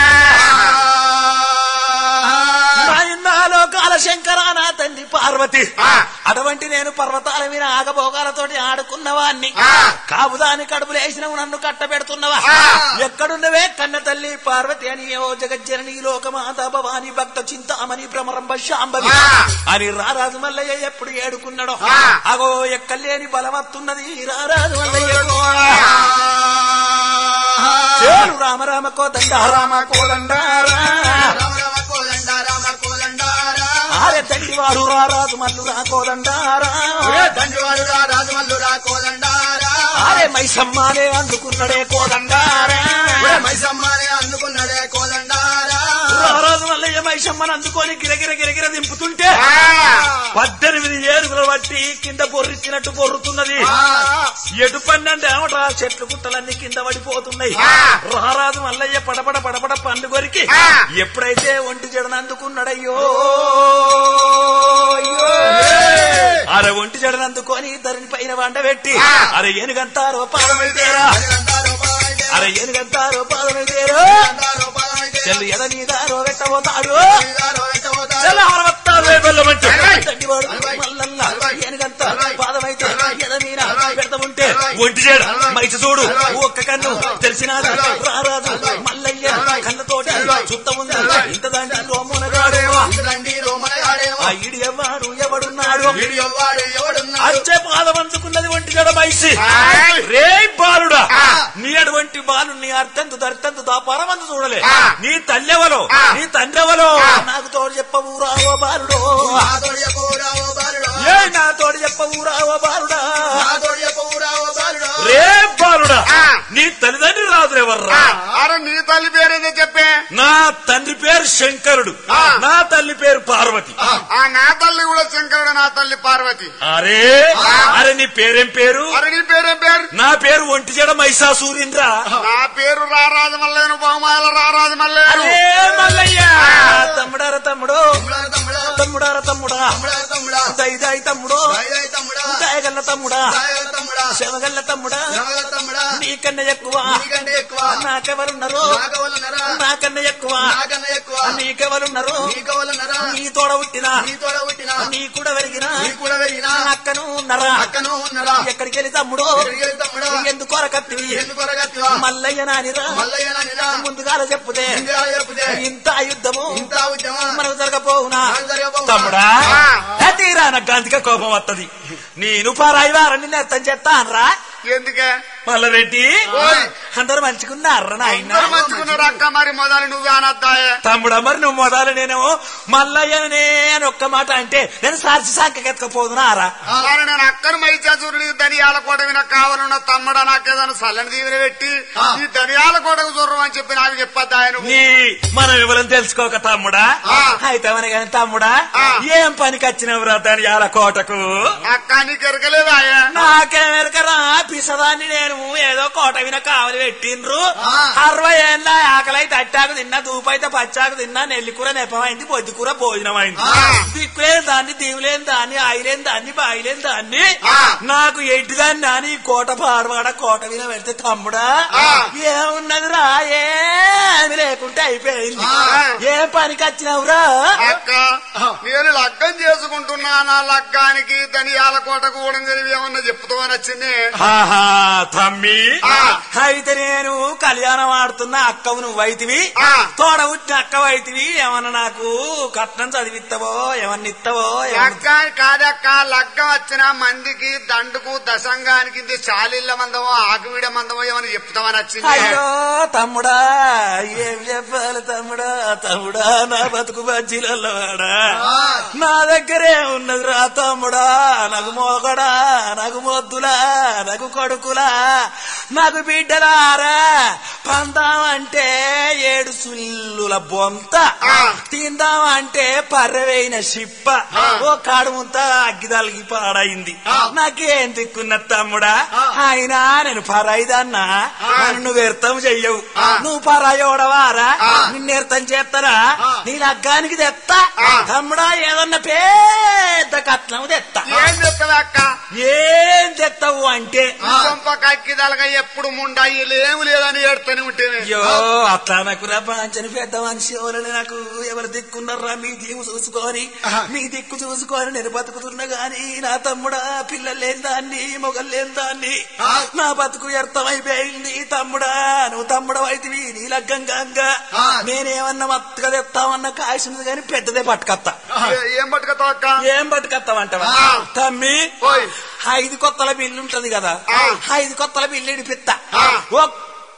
Speaker 2: నాయనాలో కాలశంకర నా తండ్రి పార్వతి అటువంటి నేను పర్వతాల మీద ఆగభోగాలతోటి ఆడుకున్నవాన్ని కాపుదాని కడుపులు వేసినవు నన్ను కట్టబెడుతున్నవా ఎక్కడున్నవే కన్న తల్లి పార్వతి అని ఓ జగజ్జనని లోకమాత భవాని భక్త చింతామణి భ్రమరంభ శాంబవి అని రారాజు మల్లయ్య ఎప్పుడు ఏడుకున్నాడో అగో ఎక్కలేని బలవత్తున్నది రారాజు మల్లయ్య చేరు రామ రామ కోదండ రామ కోదండారా
Speaker 3: రామ రామ కోదండ రామ
Speaker 2: దండివాడు రారాజు మల్లు రాకోదండారా
Speaker 3: దండువాడురా రాజమల్లురా కోదండారా
Speaker 2: అరే మైసమ్మానే అందుకున్నడే కోదండారా
Speaker 3: మైసమ్మనే అందుకున్నాడే కోదండారా
Speaker 2: రారాజు మల్లయ్య మైసమ్మని అందుకొని గిరగిర గిరగిర దింపుతుంటే పద్దెనిమిది ఏనుగులు బట్టి కింద బొర్రిచ్చినట్టు బొర్రుతున్నది ఎటు పన్నంటే ఏమటా చెట్లు గుట్టలన్నీ కింద పడిపోతున్నాయి రారాజు మల్లయ్య పడపడ పడపడ పండు కొరికి ఎప్పుడైతే ఒంటి జడను అందుకున్నాడయ్యో అయ్యో. అరే ఒంటి జడను అందుకొని ధరణి పైన వంట పెట్టి అరే ఏనుగంతారో పాదమైతేరా అరే ఏనుగంతారో పాదమైతేరో చెల్లు ఎద మీద పెట్టబోతాడు చెల్ల అరవత్తారు వెళ్ళమంటే తండ్రివాడు మల్లల్ల ఏనుగంత పాదమైతే ఎద మీద పెడతా ఉంటే ఒంటి చేడు మైస చూడు ఒక్క కన్ను తెలిసినాడు రారాజు మల్లయ్య కళ్ళతోటి చుత్త ఉంది ఇంత దాంట్లో రోమనగాడు ఆ ఇడి ఎవడు ఎవడున్నాడు అచ్చే పాదం అందుకున్నది ఒంటి జడ మైసి రే బాలుడా నీ అటువంటి బాలుని అర్థంతు దర్థంతు దాపారమందు చూడలే నీ తల్లెవలో నీ తండ్రెవలో నాకు తోడు చెప్పవు రావో బాలుడో ఏ నా తోడు చెప్పవు రావో బాలుడా రే బాలుడా నీ తల్లిదండ్రి రాదు ఎవర్రా
Speaker 4: అరే నీ తల్లి పేరేందో చెప్పే
Speaker 2: నా తండ్రి పేరు శంకరుడు నా తల్లి పేరు పార్వతి
Speaker 4: ఆ నా తల్లి కూడా శంకరుడు నా తల్లి పార్వతి
Speaker 2: అరే అరే నీ పేరేం పేరు
Speaker 4: అరే నీ పేరేం పేరు
Speaker 2: నా పేరు ఒంటి జడ మైసాసూరింద్ర
Speaker 4: నా పేరు రారాజు మల్లేను బహుమాల రారాజు మల్లేను
Speaker 2: అరే మల్లయ్య తమ్ముడార తమ్ముడు తమ్ముడార తమ్ముడా దైదాయి తమ్ముడు దయగల్ల తమ్ముడా శవగల్ల తమ్ముడా నీకన్నా ఎక్కువ నాకెవరున్నారు నాకన్నా ఎక్కువ నీకెవరున్నారు నీ తోడ పుట్టిన నీ కూడా వెలిగిన అక్కను ఉన్నరా ఎక్కడికి వెళ్ళి తమ్ముడు ఎందుకు కొరకత్తివి మల్లయ్య నానిరా ముందుగా చెప్పుదే ఇంత యుద్ధము మనకు జరగపోవునా తమ్ముడా ఏ తీరా నాకు గంతిగా కోపం వత్తది నేను పరాయి వారని నెత్తం చేస్తానరా
Speaker 4: ఎందుకే
Speaker 2: మల్లరెడ్డి
Speaker 4: ఓయ్.
Speaker 2: అందరు మంచిగున్నారా నాయన
Speaker 4: అందరూ మంచుకున్నారు అక్క మరి మొదలు నువ్వు అనద్దాయే
Speaker 2: తమ్ముడా మరి నువ్వు మొదలు నేనేమో మల్లయ్యనే అని ఒక్క మాట అంటే నేను సార్చి సాంకెత్తుకపోదునారా
Speaker 4: మరి నేను అక్కను మైచాచూరుని ధనియాల కోట విన కావాలన్న తమ్ముడా నాకేదైనా చల్లని దీవెన పెట్టి ఈ ధనియాల కోటకు చూడరు అని చెప్పి నాకు చెప్పొద్దాయ నువ్వు
Speaker 2: నీ మనం వివరం తెలుసుకోక తమ్ముడా
Speaker 4: ఆ.
Speaker 2: అయితే మన కానీ తమ్ముడా
Speaker 4: ఆ.
Speaker 2: ఏం పనికి వచ్చినవురా దాని కోటకు
Speaker 4: అక్క నీకు ఎరకలేదాయా
Speaker 2: నాకేం ఎరకరా పిసదాన్ని నేను ఏదో కోట విన కావలి పెట్టిండ్రు అరవై ఏళ్ళ ఆకలైతే అట్టాకు తిన్నా దూపైతే పచ్చాకు తిన్నా నెల్లికూర నెపమైంది బొద్దికూర భోజనమైంది దిక్కులేని దాన్ని దీవులేని దాన్ని ఆయిలేని దాన్ని బాయిలేని దాన్ని నాకు ఎడ్డి దాన్ని నాని ఈ కోట పాడవాడ కోట విన పెడితే తమ్ముడా ఏమున్నది రా ఏమి లేకుంటే అయిపోయింది ఏ పనికి వచ్చినవురా
Speaker 4: అక్క నేను లగ్గం చేసుకుంటున్నా నా లగ్గానికి ధనియాల కోటకు కూడా తెలివి ఏమన్నా చెప్తామని వచ్చింది
Speaker 2: ఆహా తమ్మి
Speaker 4: ఆ.
Speaker 2: అయితే నేను కళ్యాణం ఆడుతున్న అక్కవు నువ్వైతివి
Speaker 4: ఆ.
Speaker 2: తోడ పుట్టిన అక్కవైతివి ఏమన్నా నాకు కట్నం చదివిస్తావో ఏమన్నా ఇస్తావో ఏమన్నా-
Speaker 4: లగ్గానికి కాదక్క లగ్గం వచ్చిన మందికి దండుకు దశంగానికి ఇది చాలిళ్ళ మందమో ఆకువీడ మందమో ఏమని చెప్తామని వచ్చింది
Speaker 2: అయ్యో తమ్ముడా ఏం చెప్పాలి తమ్ముడా తమ్ముడా నా బతుకు బజ్జీలవాడా నా దగ్గరే ఉన్నది రా తమ్ముడా నాకు మోగడా నాకు మొద్దులా నాకు కొడుకులా నాకు బిడ్డలారా పందామంటే ఏడు సుల్లుల బొంత తిందామంటే పర్రవైన సిప్ప ఓ కాడుముంత అగ్గిదలకి పాడైంది నాకేం దిక్కున్న తమ్ముడా అయినా నేను పరాయిదన్నా నన్ను నువ్వు వ్యర్థం చెయ్యవు నువ్వు పరాయోడవారా నిన్ను వ్యర్థం చేస్తారా నీ లగ్గానికి తెత్తా తమ్ముడా ఏదన్నా పెద్ద కట్నం తెత్తా
Speaker 4: ఏం చెప్తావు అక్క
Speaker 2: ఏం తెస్తావు అంటే
Speaker 4: సొంప కక్కిదలగా ఎప్పుడు ముండాయి లేవు లేదని ఏడుతూనే ఉంటేనే
Speaker 2: అయ్యో అట్లా నాకు రబ్బాంచని పెద్ద మనిషి ఎవరని నాకు ఎవరు దిక్కున్నారా మీ దిక్కు చూసుకొని మీ దిక్కు చూసుకొని నేను బతుకుతున్నా గాని నా తమ్ముడా పిల్లలు లేని దాన్ని మొగలు లేని దాన్ని నా బతుకు వ్యర్థమైపోయింది తమ్ముడా నువ్వు తమ్ముడు అయితివి నీ లగ్గంగా నేనేమన్నా మత్తుగా తెస్తామన్నా కాసినది గాని పెద్దదే పట్టుకత్తా
Speaker 4: ఏ- ఏం పట్టుకతావు అక్క
Speaker 2: ఏం పట్టుకత్తావంటవా తమ్మి
Speaker 4: ఓయ్.
Speaker 2: ఐదు కొత్తల బిల్లు ఉంటది కదా
Speaker 4: ఆ.
Speaker 2: ఐదు కొత్తల బిల్లు ఇడిపిత్తా ఒక్క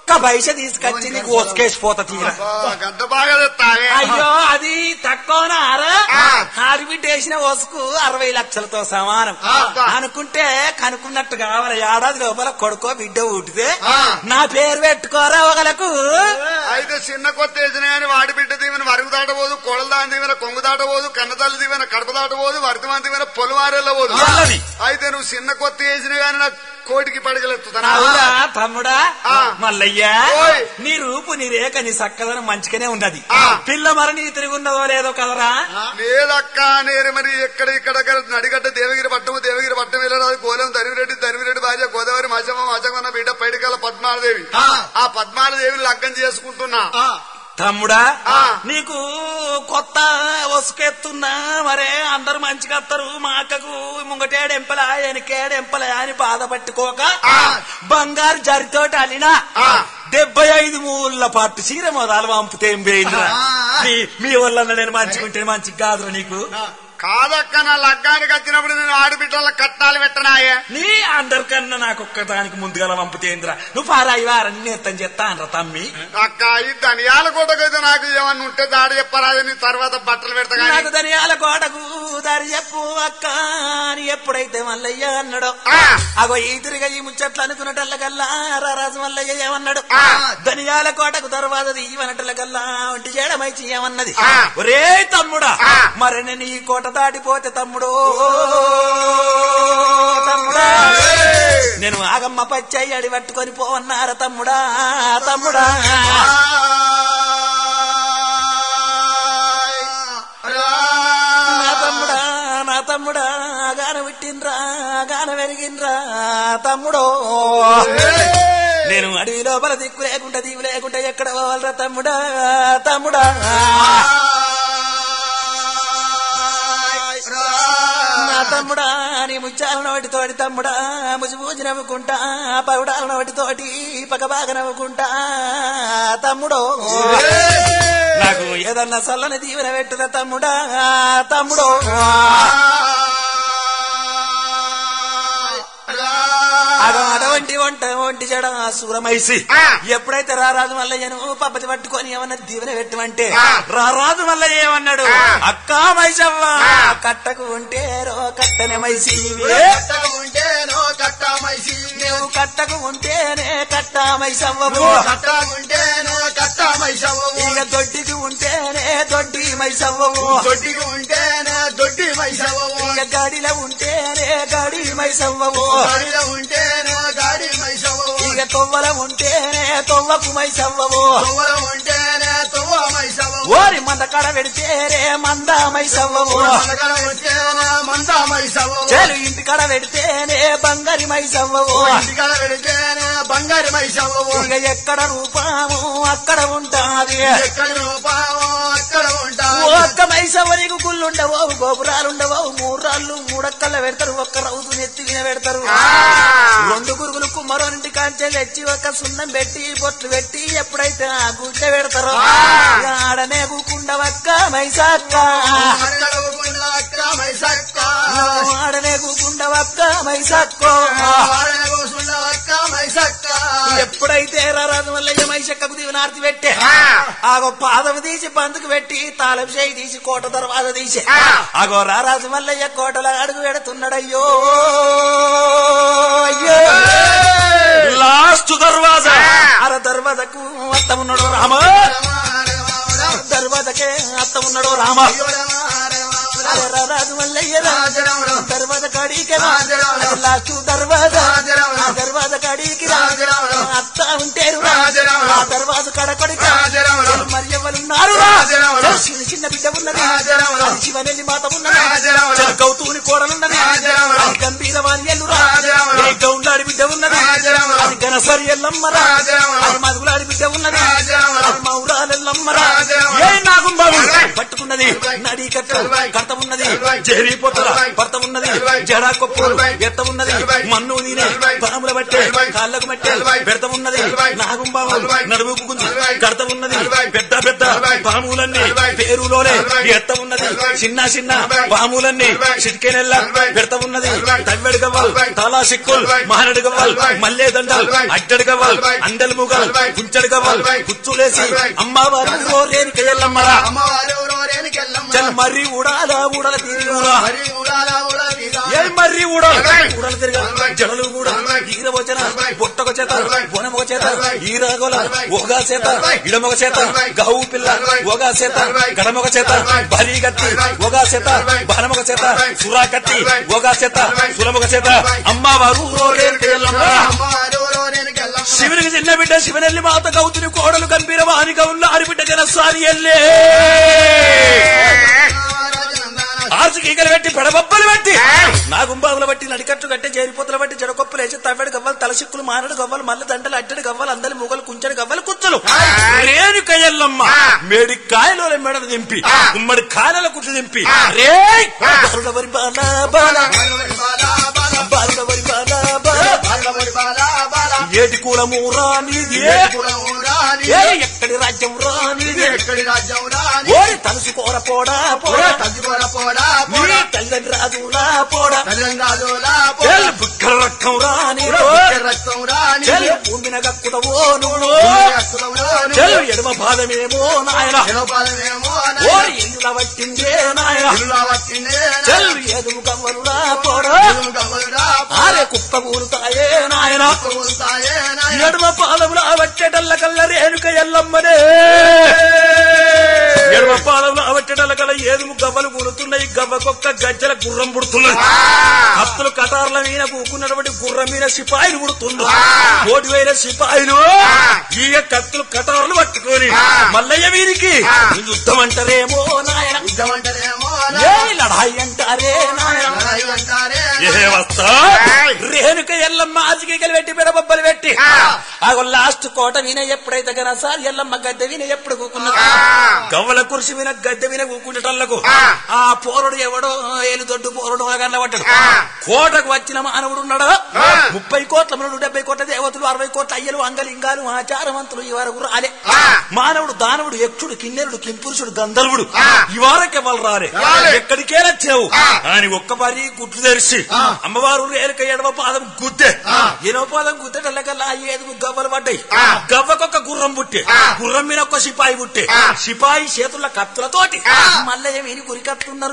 Speaker 2: ఒక్క పైస తీసుకొచ్చి నీకు ఓసుకేసిపోతా తీరా
Speaker 4: గంట బాగా తెస్తావే
Speaker 2: అయ్యో అది తక్కువనారా
Speaker 4: ఆ.
Speaker 2: ఆడబిడ్డ వేసిన వసుకు అరవై లక్షలతో సమానం
Speaker 4: ఆ.
Speaker 2: అనుకుంటే కనుక్కున్నట్టు కావాలి ఏడాది లోపల కొడుకో బిడ్డ ఊటితే
Speaker 4: ఆ.
Speaker 2: నా పేరు పెట్టుకోరా ఒకలకు
Speaker 4: అయితే చిన్న కొత్త వేసిన కానీ వాడి బిడ్డ దీవెన వరుగు దాటబోదు కొడలు దాని దీవెన కొంగు దాటబోదు కన్నతల్లి దీవెన కడప దాటబోదు వరితమాన్ దీవెన పొలవారెళ్ళబోదు
Speaker 2: అల్లది.
Speaker 4: అయితే నువ్వు చిన్న కొత్త వేసిన కానీ నాకు కోటికి పడగలెత్తుతానా
Speaker 2: అవునా తమ్ముడా
Speaker 4: ఆ.
Speaker 2: మల్లయ్యా
Speaker 4: ఓయ్.
Speaker 2: నీ రూపు నీ రేఖ నీ సక్కదనం మంచిగానే ఉన్నది
Speaker 4: ఆ.
Speaker 2: పిల్ల మరి నీ తిరుగున్నదో లేదో కదరా
Speaker 4: లేదక్క నేరు మరి ఎక్కడ ఇక్కడ నడిగడ్డ దేవగిరి పట్టము దేవగిరి పట్టం వెళ్ళరాదు గోలం ధరివిరెడ్డి ధరివిరెడ్డి భార్య గోదావరి మాచమ్మ మాచమ్మ బిడ్డ పైడికాల పద్మాలదేవి ఆ పద్మాలదేవిని లగ్గం చేసుకుంటున్నా
Speaker 2: తమ్ముడా
Speaker 4: ఆ.
Speaker 2: నీకు కొత్త వసుకెత్తున్నా మరే అందరు మంచిగా వస్తారు మా అక్కకు ముంగటేడెంపలా వెనకేడెంపలా అని బాధపట్టుకోక
Speaker 4: ఆ.
Speaker 2: బంగారు జరితోటి అలినా
Speaker 4: ఆ.
Speaker 2: డెబ్బై ఐదు మూల పాటు చీర మొదలు పంపితే ఏం పోయిందిరా
Speaker 3: ఆ.
Speaker 2: మీ- మీ వల్ల నేను మంచిగుంటే మంచి కాదురా నీకు
Speaker 4: కాదక్క నా లగ్గానికి వచ్చినప్పుడు నేను ఆడబిడ్డల కట్టాలు పెట్టనాయే
Speaker 2: నీ అందరికన్నా నాకు ఒక్కదానికి ముందుగా పంపుతేంద్రా నువ్వు పారాయి వారని నేత్తం చెప్తానరా తమ్మి
Speaker 4: అక్క ఈ ధనియాల కోటకైతే నాకు ఏమన్నా ఉంటే దాడి చెప్పరాదని తర్వాత బట్టలు పెడతా
Speaker 2: నాకు
Speaker 4: గానీ
Speaker 2: ధనియాల కోటకు దారి చెప్పు అక్క అని ఎప్పుడైతే మల్లయ్య అన్నాడో
Speaker 4: ఆ.
Speaker 2: అగో ఈ తిరిగా ఈ ముచ్చట్లు అనుకున్నటల్లకల్లా రారాజు మల్లయ్య ఏమన్నాడు
Speaker 4: ఆ.
Speaker 2: ధనియాల కోటకు తర్వాత ఇవ్వనటల్లకల్లా ఒంటి చేయడమైచి ఏమన్నది
Speaker 4: ఆ.
Speaker 2: ఒరే తమ్ముడా
Speaker 4: ఆ.
Speaker 2: మరి నేను ఈ కోట దాటిపోతే తమ్ముడు తమ్ముడా
Speaker 4: ఏయ్.
Speaker 2: నేను ఆగమ్మ పచ్చయ్య అడి పట్టుకొని పోవన్నారా తమ్ముడా తమ్ముడా నా తమ్ముడా నా తమ్ముడా గాన విట్టిండ్రా గాన వెలిగిండ్రా తమ్ముడో నేను అడవి లోపల దిక్కు లేకుండా దీవు లేకుండా ఎక్కడ పోవాలరా తమ్ముడా తమ్ముడా నా తమ్ముడా నీ ముచ్చాల నోటి తోటి తమ్ముడా ముసి పూజి నవ్వుకుంటా పౌడాల నోటి తోటి పక్క బాగా నవ్వుకుంటా తమ్ముడో నాకు ఏదన్నా చల్లని దీవెన పెట్టుదా తమ్ముడా తమ్ముడో అగో అటువంటి వంట ఒంటి చెడ సూరమైసి
Speaker 4: ఆ.
Speaker 2: ఎప్పుడైతే రారాజు మల్లయ్యను పబ్బతి పట్టుకొని ఏమన్నా దీవెన పెట్టమంటే
Speaker 4: ఆ.
Speaker 2: రారాజు మల్లయ్య ఏమన్నాడు
Speaker 4: ఆ.
Speaker 2: అక్క మైసవ్వ
Speaker 4: ఆ.
Speaker 2: కట్టకు ఉంటే రో కట్టనే మైసి
Speaker 3: ఉంటేనో కట్టామైసి
Speaker 2: నువ్వు కట్టకు ఉంటేనే కట్టా మైసవ్వవు
Speaker 3: కట్టాకుంటేనో కట్టామైసవ్వు
Speaker 2: ఇక దొడ్డికి ఉంటేనే దొడ్డి మైసవ్వవు
Speaker 3: దొడ్డికి ఉంటేనే దొడ్డి మైసవ్వు
Speaker 2: ఇక గాడిలో ఉంటేనే గాడి మైసవ్వవు
Speaker 3: గాడిలో ఉంటేనే గాడి మైసవ్వు
Speaker 2: ఇక తొవ్వల ఉంటేనే తొవ్వకు మైసవ్వవు
Speaker 3: తొవ్వల ఉంటేనే తొవ్వ మైసవ్వు
Speaker 2: ఓరి మంద కడ పెడితేనే మంద మైసవ్వవు
Speaker 3: మనకడ ఉంటేనే మంద మైసవ్వు
Speaker 2: చెలు ఇంటి కడ పెడితేనే బంగారి మైసవ్వవు
Speaker 3: ఇంటికాడ పెడితేనే బంగారు మైసవ్వు
Speaker 2: ఇక ఎక్కడ రూపాము అక్కడ ఉంటాది
Speaker 3: ఎక్కడ రూపాయో అక్కడ ఉంటావు
Speaker 2: ఒక్క మైసవ్వ నీకు గుళ్ళుండవు గోపురాలుండవు మూర్రాళ్ళు మూడక్కల పెడతారు ఒక్క రౌతు నెత్తి మీద పెడతారు రెండు గురుగులు కుమ్మరోనింటి కాంచె తెచ్చి ఒక సున్నం పెట్టి బొట్లు పెట్టి ఎప్పుడైతే ఆ గుడ్డ పెడతారో ఆడనే కూకుండవక్క మైసక్క
Speaker 3: అక్కడ ఊకుండా అక్కడ మైసక్క
Speaker 2: ఆడనే కూకుండవక్క మైసక్కో
Speaker 3: వాడన కూసుండ అక్క మైసక్క
Speaker 2: ఎప్పుడైతే రారాజు వల్ల మైసక్కకు దీవనార్తి పెట్టే ఆగో పాదం తీసి బందుకు పెట్టి తాళం చేయి తీసి కోట దర్వాజ తీసి ఆగో రారాజు మల్లయ్య కోటలో అడుగు పెడుతున్నాడయ్యో అయ్యో లాస్ట్ దర్వాజా అర దర్వాజకు అత్త ఉన్నాడు రామ దర్వాజకే అత్త ఉన్నాడు రామ అరే రారాజు మల్లయ్య రా. దర్వాజ కాడికి రా. అది లాస్ట్ దర్వాజా ఆ దర్వాజ కాడికి రా అత్త ఉంటేరు రా. ఆ దర్వాజ కడకొడికి మరి ఎవరున్నారు రా? చిన్న చిన్న బిడ్డ ఉన్నది అది శివనెల్లి మాత ఉన్నది చల్ గౌతూని కోడలున్నది అది గంభీర వాణ్యలు రా ఏ గౌండాడి బిడ్డ ఉన్నది అది గనసరి ఎల్లమ్మరా అది మధులాడి బిడ్డ ఉన్నది అది మౌరాలెల్లమ్మరా ఏ నాగుంబాబు పట్టుకున్నది నడి కట్ట కర్త ఉన్నది జరీ పొత్తుల భర్త ఉన్నది జడా కొప్పులు ఎత్త ఉన్నది మన్ను నీనే పాముల బట్టే కాళ్ళకు మట్టే పెడత ఉన్నది నాగుంబాబు నడుముకు గుంజి కడత ఉన్నది పెద్ద పెద్ద పాములన్నీ పేరులోనే ఎత్త ఉన్నది చిన్న చిన్న పాములన్నీ చిటికెనెల్ల పెడత ఉన్నది తవ్వెడు గవ్వల్ తాలా సిక్కుల్ మహనడు గవ్వల్ మల్లె దండల్ అడ్డడు గవ్వల్ అందెలు ముగల్ కుంచెడు గవ్వల్ కుచ్చులేసి అమ్మవారు ఓరేని కయ్యల్లమ్మరా
Speaker 3: అమ్మవారెవరో రేణుకెళ్ళమ్మ.
Speaker 2: చల్ మర్రి ఉడాల ఉడల తిరిగి ఉడా
Speaker 3: మరి ఊడాలా ఊడా తీరా.
Speaker 2: ఏ మర్రి ఉడల ఉడల తిరిగా జడలు కూడా ఈర వచ్చిన పొట్టొక చేత బొనమొక చేత ఈరగొల ఒగా చేత ఇడమొక చేత గహు పిల్ల ఒగా చేత గడమొక చేత బలి గత్తి ఒగా చేత బనమొక చేత సురా కత్తి ఒగా చేత సులమొక చేత అమ్మవారు ఊరేగిల్లమ్మ.
Speaker 3: అమ్మవారెవరో రేణుకెళ్ళమ్మ.
Speaker 2: శివునికి చిన్న బిడ్డ శివనెల్లి మాత గౌతుని కోడలు గంభీర వాని గౌన్ల ఆడిబిడ్డ జనసారి ఎల్లే
Speaker 3: రాజనందన.
Speaker 2: ఆర్చి గీకలు పెట్టి పెడబొబ్బలు పెట్టి నాగుంబాగులు బట్టి నడికట్టు కట్టి చేరిపోతులు బట్టి జడకొప్పులు వేసి తవ్వెడు గవ్వలు తలసిక్కులు మానడు గవ్వలు మల్ల దండలు అట్టడి గవ్వలు అందరి ముగలు కుంచెడు గవ్వలు కుచ్చులు రేణు కయ్యల్లమ్మ మేడి కాయలో మెడలు దింపి ఉమ్మడి కాయల కుట్లు దింపి రే బాలుడవరి బాలా బాలా
Speaker 3: బాలవరి బాలా బాలా.
Speaker 2: బాలుడవరి బాలా బాలా
Speaker 3: బాలవరి బాలా బాలా.
Speaker 2: ఏటి కులము రానిది
Speaker 3: కులం రాని.
Speaker 2: ఏ ఎక్కడి రాజ్యం రానిది
Speaker 3: ఎక్కడి రాజ్యం రాని.
Speaker 2: ఓరి తలుసు కోర పోడా పోడా
Speaker 3: తగ్గిపోరా పోడా
Speaker 2: నీ
Speaker 3: పోడా.
Speaker 2: తల్లి రాజులా పోడా
Speaker 3: తెలంగాణలో పోడా.
Speaker 2: చెల్లి బుక్కల రక్తం రాని
Speaker 3: రక్తం రాని.
Speaker 2: చెల్లి భూమిన గక్కుదవో నువ్వు
Speaker 3: రక్తం రాని.
Speaker 2: చెల్లి ఎడమ పాదమేమో నాయన
Speaker 3: జనపాలమేమో
Speaker 2: ఓరి ఎల్లుల పట్టిందే నాయన
Speaker 3: ఇల్లు వచ్చిందే
Speaker 2: చెల్లి ఎదురు గవ్వలురా పోడా
Speaker 3: గవ్వలురా
Speaker 2: ఆరే కుప్ప కూరుతాయే నాయన
Speaker 3: పోతాయే నాయన.
Speaker 2: ఎడమ పాదముల వచ్చేటల్ల కల్ల రేణుక ఎల్లమ్మనే ఎడమ పాదముల అవట్టేటల్ల కల్ల ఏదుము గవ్వలు కూరుతున్నాయి గవ్వకొక్క గజ్జల గుర్రం పుడుతున్నది కత్తులు కటార్ల మీద కూకున్నటువంటి గుర్రం మీద సిపాయిలు పుడుతుంది కోటి వేల సిపాయిలు ఈ కత్తులు కటార్లు పట్టుకొని మల్లయ్య వీరికి యుద్ధం అంటారేమో నాయన
Speaker 3: యుద్ధమంటారేమో
Speaker 2: ఏ లడాయి అంటారే నాయన
Speaker 3: లడాయి అంటారే
Speaker 2: ఏ వస్తా రేణుక ఎల్లమ్మ ఆచికలు పెట్టి పెడబొబ్బలు పెట్టి ఆగో లాస్ట్ కోట విన ఎప్పుడైతే గన సార్ ఎల్లమ్మ గద్దె విన ఎప్పుడు కూకున్నది గవ్వల కురిసి విన గద్దె విన కూకుండటల్లకు ఆ పోరుడు ఎవడో ఏలు దొడ్డు పోరుడు గంట పట్టాడు కోటకు వచ్చిన మానవుడు ఉన్నాడు ముప్పై కోట్ల మనుడు డెబ్బై కోట్ల దేవతలు అరవై కోట్ల అయ్యలు అంగలింగాలు ఆచారవంతులు ఈ వరకు రాలే మానవుడు దానవుడు యక్షుడు కిన్నెరుడు కింపురుషుడు గంధర్వుడు ఈ వారకే వాళ్ళు రాలే ఎక్కడికే నచ్చావు అని ఒక్క పరి గుట్లు తెరిచి అమ్మవారు రేలుక ఎడవ పాదం గుద్దే ఎనవ పాదం గుద్దేటల్లకల్లా ఏదుగు గవ్వలు పడ్డాయి గవ్వకొక్క గుర్రం పుట్టే గుర్రం మీద ఒక్క సిపాయి పుట్టే సిపాయి చేతుల కత్తులతోటి మల్లయ్య వీరి గురి కత్తున్నారు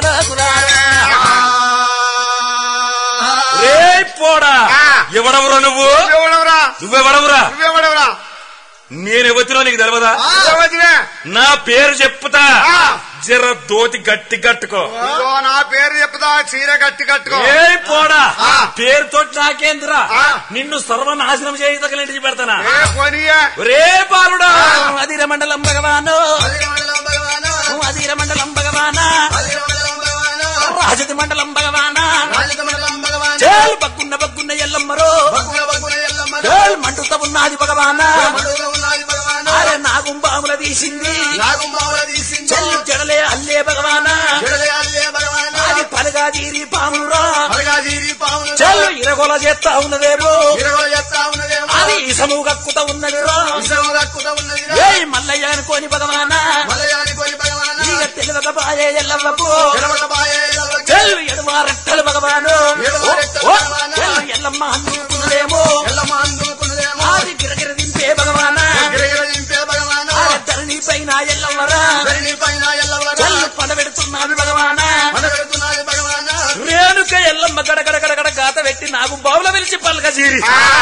Speaker 2: రే పోడా ఎవడవురా నువ్వు
Speaker 4: ఎవడెవరా
Speaker 2: నువ్వెవడవురా
Speaker 4: నువ్వెవడెవరా
Speaker 2: నేనెవతినో నీకు తెలియదా
Speaker 4: ఎవరివే?
Speaker 2: నా పేరు చెప్తా
Speaker 4: ఆ.
Speaker 2: జర దోతి గట్టి కట్టుకో
Speaker 4: ఇదిగో నా పేరు చెప్తా చీర గట్టి కట్టుకో
Speaker 2: ఏ పోడా
Speaker 4: ఆ.
Speaker 2: పేరుతో నాకేంద్రా
Speaker 4: ఆ.
Speaker 2: నిన్ను సర్వనాశనం చేయి తగలింటి పెడతానా
Speaker 4: ఏ పోనీయే
Speaker 2: రే బాలుడా అధీర మండలం భగవాను
Speaker 3: అధిరమండలం భగవానా
Speaker 2: అధీర మండలం భగవానా
Speaker 3: అధిరమండలం భగవానా
Speaker 2: రాజతి మండలం భగవానా
Speaker 3: రాజకమండలం భగవానా
Speaker 2: చేలు బగ్గున్న బగ్గున్న ఎల్లమ్మరో
Speaker 3: బగ్గుల బగ్గుల ఎల్లమ్మ
Speaker 2: చేలు మంటుత ఉన్నది భగవానా
Speaker 3: మడుగులో ఉన్నది భగవానా
Speaker 2: అరే నాగుంబాముల తీసింది
Speaker 3: నాగుంబావుల తీసింది
Speaker 2: చెల్లి జడలే అల్లే భగవానా
Speaker 3: జడలే అల్లే భగవానా
Speaker 2: అది పలగా తీరి పాములురా
Speaker 3: పరగాజీరి పావులు
Speaker 2: చెల్లు ఇరగొల చేస్తా ఉన్నదేమో
Speaker 3: ఇరవై చెప్తా ఉన్నదేమో
Speaker 2: అది ఇసము కక్కుత ఉన్నదిరా
Speaker 3: విషయం రక్కుత ఉన్నది
Speaker 2: ఏ మల్లయ్య అనుకోని భగవానా
Speaker 3: మలయాళి పోయి భగవానా
Speaker 2: ఇక తెలివక బాయే ఎల్లమ్మకు
Speaker 3: ఎడమట బాయే ఎల్లమ్మ.
Speaker 2: చెల్లు ఎడమ రెట్టలు భగవాను
Speaker 3: ఎడమ రెట్టలు
Speaker 2: ఓ, ఓ,
Speaker 3: భగవాను.
Speaker 2: చెల్లు ఎల్లమ్మ అందుకున్నదేమో
Speaker 3: ఎల్లమ్మ అందుకున్నదేమో
Speaker 2: అది గిరగిర దింపే భగవానా
Speaker 3: గిరగిర దింపే భగవానా
Speaker 2: ఆ ధరణి పైన ఎల్లమ్మరా
Speaker 3: ధరణి పైన ఎల్లవరా
Speaker 2: చెల్లు పడబెడుతున్నది భగవానా
Speaker 3: మనగడుతున్నది భగవానా
Speaker 2: రేణుక ఎల్లమ్మ గడగడ గడగడ గాత పెట్టి నాకు బావుల పిలిచి పలక చీరి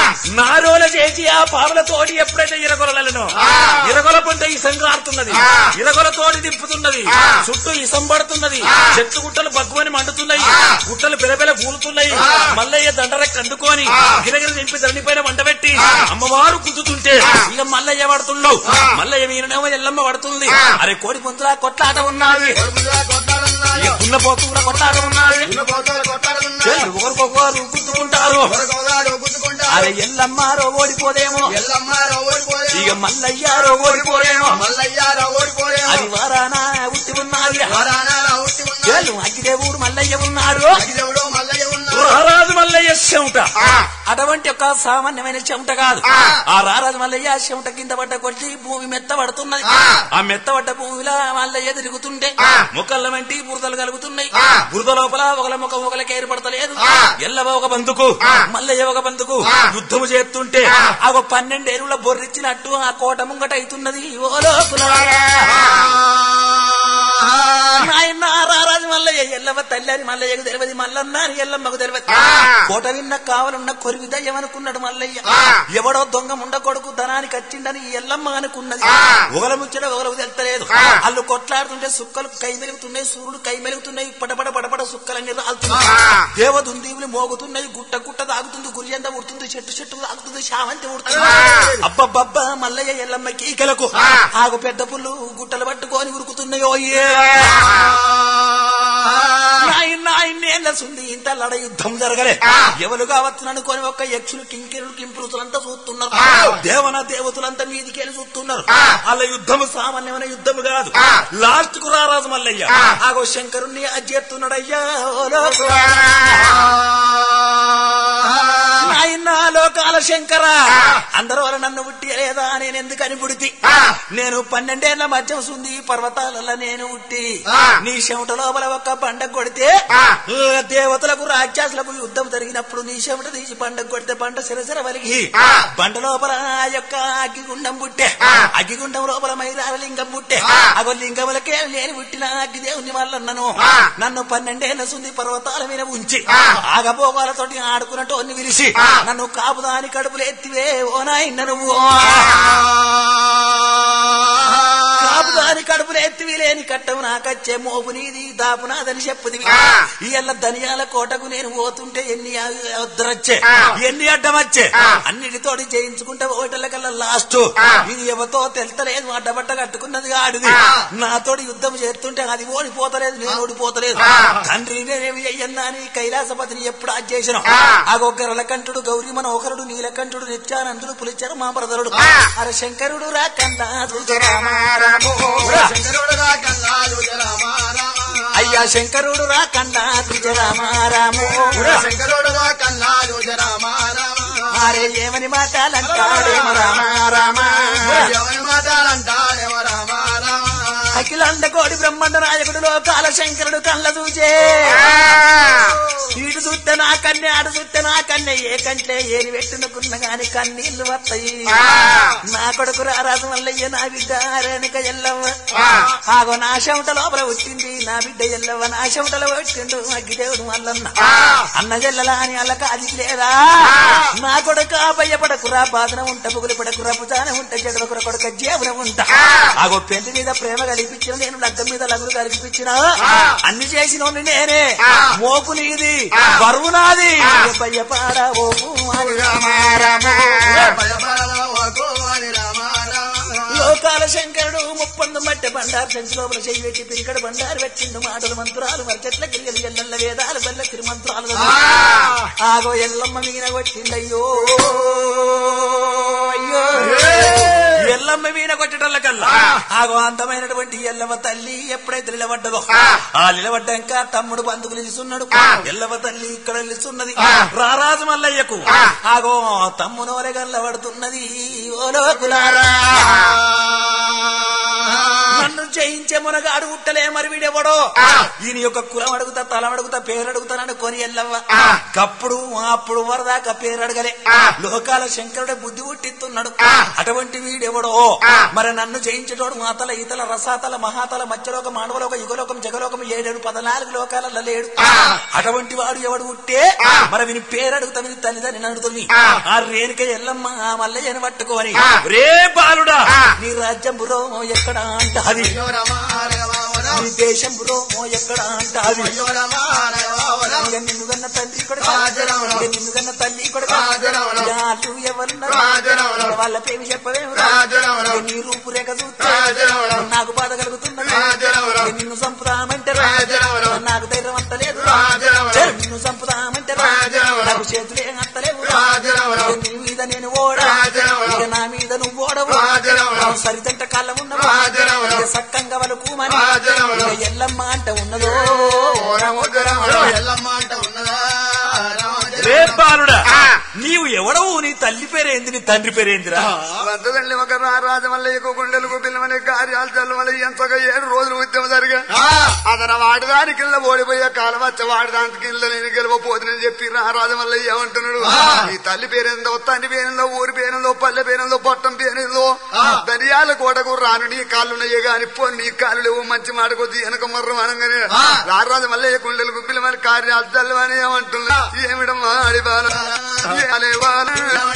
Speaker 2: నారోల చేసి ఆ పావుల తోటి ఎప్పుడైతే ఇరగొలలను ఇరగొల పంట ఇసం కారుతున్నది ఇరగొల తోటి దింపుతున్నది చుట్టూ ఇసం పడుతున్నది చెట్టు గుట్టలు బగ్గుమని మండుతున్నాయి గుట్టలు పిలపిల కూలుతున్నాయి మల్లయ్య దండరెక్క అందుకొని గిరగిర దింపి దండిపైన మంట పెట్టి అమ్మవారు కుదుతుంటే ఇక మల్లయ్య పడుతుండవు మల్లయ్య మీరనేమో ఎల్లమ్మ పడుతుంది అరే కోడి పొంతులా కొట్లాట ఉన్నది
Speaker 3: కొడుకులా కొట్టాలన్నాడు
Speaker 2: ఇక దున్న పోతుల కొట్లాట ఉన్నది
Speaker 3: ఉన్న పోతాలు కొట్టాలన్నాడు
Speaker 2: చెల్లు ఒకరికొకరు గుర్తుకుంటారు
Speaker 3: కొరకొగాడు గుద్దుకుంటాడు
Speaker 2: అరే ఎల్లమ్మారో ఓడిపోదేమో
Speaker 3: ఎల్లమ్మారో ఓడిపోయే
Speaker 2: ఇక మల్లయ్యారో ఓడిపోరేమో
Speaker 3: మల్లయ్యారో ఓడిపోయే
Speaker 2: అది వారానా ఉట్టి ఉన్నది
Speaker 3: వరానారా ఉట్టి ఉన్నాడు
Speaker 2: చెల్లు అగ్గిదేవుడు మల్లయ్య ఉన్నాడు
Speaker 3: అగిదెవడో మల్లయ్య ఉన్నాడు
Speaker 2: రారాజు మల్లయ్య చెమట అటువంటి ఒక సామాన్యమైన చెమట కాదు ఆ రారాజు మల్లయ్య చెమట కింద పడ్డ కొట్టి భూమి మెత్తబడుతున్నది ఆ మెత్తబడ్డ భూమిలో మల్లయ్య తిరుగుతుంటే మొక్కల వంటి బురదలు కలుగుతున్నాయి బురద లోపల ఒకల ముఖం ఒకరికి ఏర్పడతలేదు ఎల్లవ ఒక బందుకు మల్లయ్య ఒక బందుకు యుద్ధము చేస్తుంటే ఆ ఒక పన్నెండేరుల బొర్రిచ్చినట్టు ఆ కోట ముంగట అవుతున్నది ఓ లోకులారా. నాయన రారాజు మల్లయ్య ఎల్లవ తల్లి అని మల్లయ్యకు తెలియదు మల్లన్న అని ఎల్లమ్మకు తెలియదు కోట విన్న కావాలన్న కొరివి దయ్యం అనుకున్నాడు మల్లయ్య ఎవడో దొంగ ముండ కొడుకు ధనానికి వచ్చిండని ఈ ఎల్లమ్మ అనుకున్నది ఒకల ముచ్చట ఒకలకు తెలుతలేదు వాళ్ళు కొట్లాడుతుంటే సుక్కలు కై మెలుగుతున్నాయి సూర్యుడు కై మెలుగుతున్నాయి పడపడ పడపడ సుక్కలన్నీ రాలుతున్నాయి దేవదుందీవులు మోగుతున్నాయి గుట్ట గుట్ట తాగుతుంది గురియంత ఉడుతుంది చెట్టు చెట్టు తాగుతుంది శావంతి ఉడుతుంది అబ్బబ్బబ్బ మల్లయ్య ఎల్లమ్మ కీకలకు ఆగు పెద్ద పుల్లు గుట్టలు పట్టుకొని ఉరుకుతున్నాయో ఏ నాయన ఆయన్నేళ్ళ సుంది ఇంత లడ యుద్ధం జరగలే ఎవరు కావచ్చు అనుకొని ఒక యక్షులు కింకిరులు కింపురుతులంతా చూస్తున్నారు దేవన దేవతలంతా మీదికి వెళ్ళి చూస్తున్నారు వాళ్ళ యుద్ధము సామాన్యమైన యుద్ధము కాదు లాస్ట్ కు రారాజు మల్లయ్య ఆగో శంకరుణ్ణి అజ్జెత్తున్నాడయ్యా ఓ లోకులారా. నాయన లోకాల శంకర అందరూ వాళ్ళ నన్ను ఉట్టియలేదా నేను ఎందుకని పుడితి నేను పన్నెండేళ్ల మధ్యం సుంది పర్వతాలలో నేను ఉట్టి నీ చెమట లోపల ఒక్క పండగ కొడితే దేవతలకు రాక్షసులకు యుద్ధం జరిగినప్పుడు నీ చెమట తీసి పండగ కొడితే పంట సిరసిర వలిగి బండ లోపల ఆ యొక్క అగ్గిగుండం పుట్టే అగ్గిగుండం లోపల మైరాల లింగం పుట్టే అగో లింగములకే నేను పుట్టిన అగ్గి దేవుని వల్లన్నను నన్ను పన్నెండేళ్ల సుంది పర్వతాల మీద ఉంచి ఆగపోగాలతోటి ఆడుకున్నట్టు విరిసి నన్ను కాపుదాని కడుపులు ఎత్తివే ఓ నాయన నువ్వు కాపుదాని కడుపులు ఎత్తివి లేని కట్టము నాకచ్చే మోపు నీది దాపు నాదని చెప్పుదివి ఇయ్యల్ల ధనియాల కోటకు నేను పోతుంటే ఎన్ని వద్దరచ్చే ఎన్ని అడ్డమచ్చే అన్నిటితోటి చేయించుకుంటే ఓటల కల్లా లాస్ట్ ఇది ఎవతో తెలుతలేదు అడ్డబట్ట కట్టుకున్నది ఆడిది నాతోటి యుద్ధం చేస్తుంటే అది ఓడిపోతలేదు నేను ఓడిపోతలేదు తండ్రి నేనేమి చెయ్యన్నా అని కైలాసపతిని ఎప్పుడు అది చేసిన ఆగొగ్గరల కంఠుడు గౌరీ మనోహరుడు నీలకంఠుడు నిత్యానందుడు పులిచరు మా బ్రదరుడు అర శంకరుడు రా కన్నా
Speaker 3: శంకరుడుగా కల్లాలు జలమారామ.
Speaker 2: అయ్యా శంకరుడు రా కన్నా రామారాము
Speaker 3: శంకరుడుగా కల్లాలు జలమారామ.
Speaker 2: అరే ఏమని మాటాలంటాడేమ రామారామా
Speaker 3: ఎవరి మాటాలంటాడేమో రామ రామ.
Speaker 2: అఖిలాండ కోడి బ్రహ్మాండ నాయకుడు లోకాల శంకరుడు కళ్ళ చూచే ఇటు చూస్తే నా కన్నే అటు చూస్తే నా కన్నే ఏ కంటే ఏని పెట్టునుకున్న గాని కన్నీళ్లు వస్తాయి నా కొడుకు రారాజు మల్లయ్య నా బిడ్డ రేణుక ఎల్లవ్వ ఆగో నా చెమట లోపల వచ్చింది నా బిడ్డ ఎల్లవ్వ నా చెమటలో వచ్చిండు అగ్గిదేవుడు మల్లన్న అన్న జల్లలా అని అల్ల కాదికి లేదా నా కొడుక భయపడకురా బాధన ఉంట పుగులు పడకురా పుజాన ఉంట జడకుర కొడుక జీవన ఉంట ఆగో పెళ్లి మీద ప్రేమ కలిపించిన నేను లగ్గం మీద లగ్గు కలిపించిన అన్ని చేసిన నేనే మోపు నీది బరువు నాది భయపాడా ఓపు అని రామారామ.
Speaker 3: భయపడవకు అని రామ రామ.
Speaker 2: లోకాల శంకరుడు ముప్పందు మట్టె బండారు పెంచి లోపల చెయ్యి పెట్టి పిరికడు బండారు పెట్టిండు మాటలు మంత్రాలు మరచెట్ల గిరిగలు ఎల్లల్ల వేదాలు బల్ల తిరుమంత్రాలు చదివి. ఆగో ఎల్లమ్మ మీన కొట్టిండయ్యో అయ్యో ఎల్లమ్మ మీన కొట్టటల్ల కల్లా ఆగో అందమైనటువంటి ఎల్లమ్మ తల్లి ఎప్పుడైతే నిలబడ్డదో ఆ నిలబడ్డాక తమ్ముడు బంధువులు నిలుస్తున్నాడు ఎల్లమ్మ తల్లి ఇక్కడ నిలుస్తున్నది రారాజు మల్లయ్యకు ఆగో తమ్మునోలే గల్లబడుతున్నది ఓ లోకులారా నన్ను జయించే మునగాడు ఉట్టలే మరి వీడెవడో ఈయన యొక్క కులం అడుగుతా తలం అడుగుతా పేరు అడుగుతానని కొని ఎల్లవ్వ కప్పుడు అప్పుడు వరదాకా పేరు అడగలే లోకాల శంకరుడే బుద్ధి పుట్టిస్తున్నాడు అటువంటి వీడెవడో మరి నన్ను జయించేటోడు మాతల ఈతల రసాతల మహాతల మధ్యలోక మానవలోక యుగలోకం జగలోకం ఏడేడు పదనాలుగు లోకాలలో లేడు అటువంటి వాడు ఎవడు పుట్టే మరి విని పేరు అడుగుతా విని తల్లిదండ్రుని అడుగుతుంది ఆ రేణుక ఎల్లమ్మ ఆ మల్లయ్యని పట్టుకొని రే బాలుడా నీ రాజ్యం బురోమో ఎక్కడ అంట అది
Speaker 3: అయ్యో రామ రామ రామ.
Speaker 2: నీ దేశం బురోమో ఎక్కడ అంట అది
Speaker 3: అయ్యో రామ రామ రామ.
Speaker 2: ఇక నిన్ను కన్న తల్లి కొడుక
Speaker 3: రాజరావులు.
Speaker 2: ఇక నిన్ను కన్న తల్లి కొడుక
Speaker 3: రాజరావులు.
Speaker 2: వాళ్ళు ఎవరున్నారు
Speaker 3: రాజరావులు.
Speaker 2: ఇక వాళ్ళ పేరు చెప్పవేమి
Speaker 3: రాజరావులు.
Speaker 2: నీ రూపురేఖ చూస్తే
Speaker 3: రాజరావులు.
Speaker 2: నాకు బాధ కలుగుతున్నది
Speaker 3: రాజరావులు.
Speaker 2: ఇక నిన్ను చంపుదామంటే
Speaker 3: రాజరావులు.
Speaker 2: నాకు ధైర్యం అంతలేదు
Speaker 3: రాజరావులు.
Speaker 2: ఏ, నిన్ను చంపుదామంటే
Speaker 3: రాజరావులు.
Speaker 2: నాకు చేతులే అంతలేవు
Speaker 3: రాజరావులు.
Speaker 2: ఇక నీ మీద నేను ఓడ
Speaker 3: రాజరావులు.
Speaker 2: ఇక నా మీద నువ్వు ఓడవు
Speaker 3: రాజరావులు.
Speaker 2: నా సరితంట కాళ్ళ ఉన్నవు
Speaker 3: రాజరావులు.
Speaker 2: ఇక సక్కంగా వలకుమని
Speaker 3: రాజరావులు.
Speaker 2: ఇక ఎల్లమ్మ అంట ఉన్నదో
Speaker 3: రామ రామ. ఎల్లమ్మ అంట ఉన్నదా రామ
Speaker 2: రే ఎవడవు నీ తల్లి పేరేంది నీ తండ్రి పేరేందిరా
Speaker 4: వద్దదండి ఒక రాజమల్లయ్యకు గుండెలకు పిల్లమని కార్యాలు చల్లమని ఎంతగా ఏడు రోజులు ఉద్యమం జరిగా అతన వాడదాని కింద ఓడిపోయే కాలం వచ్చే వాడదానికి కింద నేను గెలవపోతుందని చెప్పి రాజమల్లయ్య ఏమంటున్నాడు నీ తల్లి పేరేందో తండ్రి పేరేందో ఊరి పేరేందో పల్లె పేరేందో పొట్టం పేరేందో దరియాల కోటకు రాను నీ కాళ్ళున్నాయే గాని పో నీ కాళ్ళు లేవు మంచి మాట కొద్ది వెనక మర్రం అనగానే రారాజు మల్లయ్య గుండెలకు పిల్లమని కార్యాలు చల్లమని ఏమంటున్నా ఏమిడమ్మా ఆడిబాల ఏలే బాల.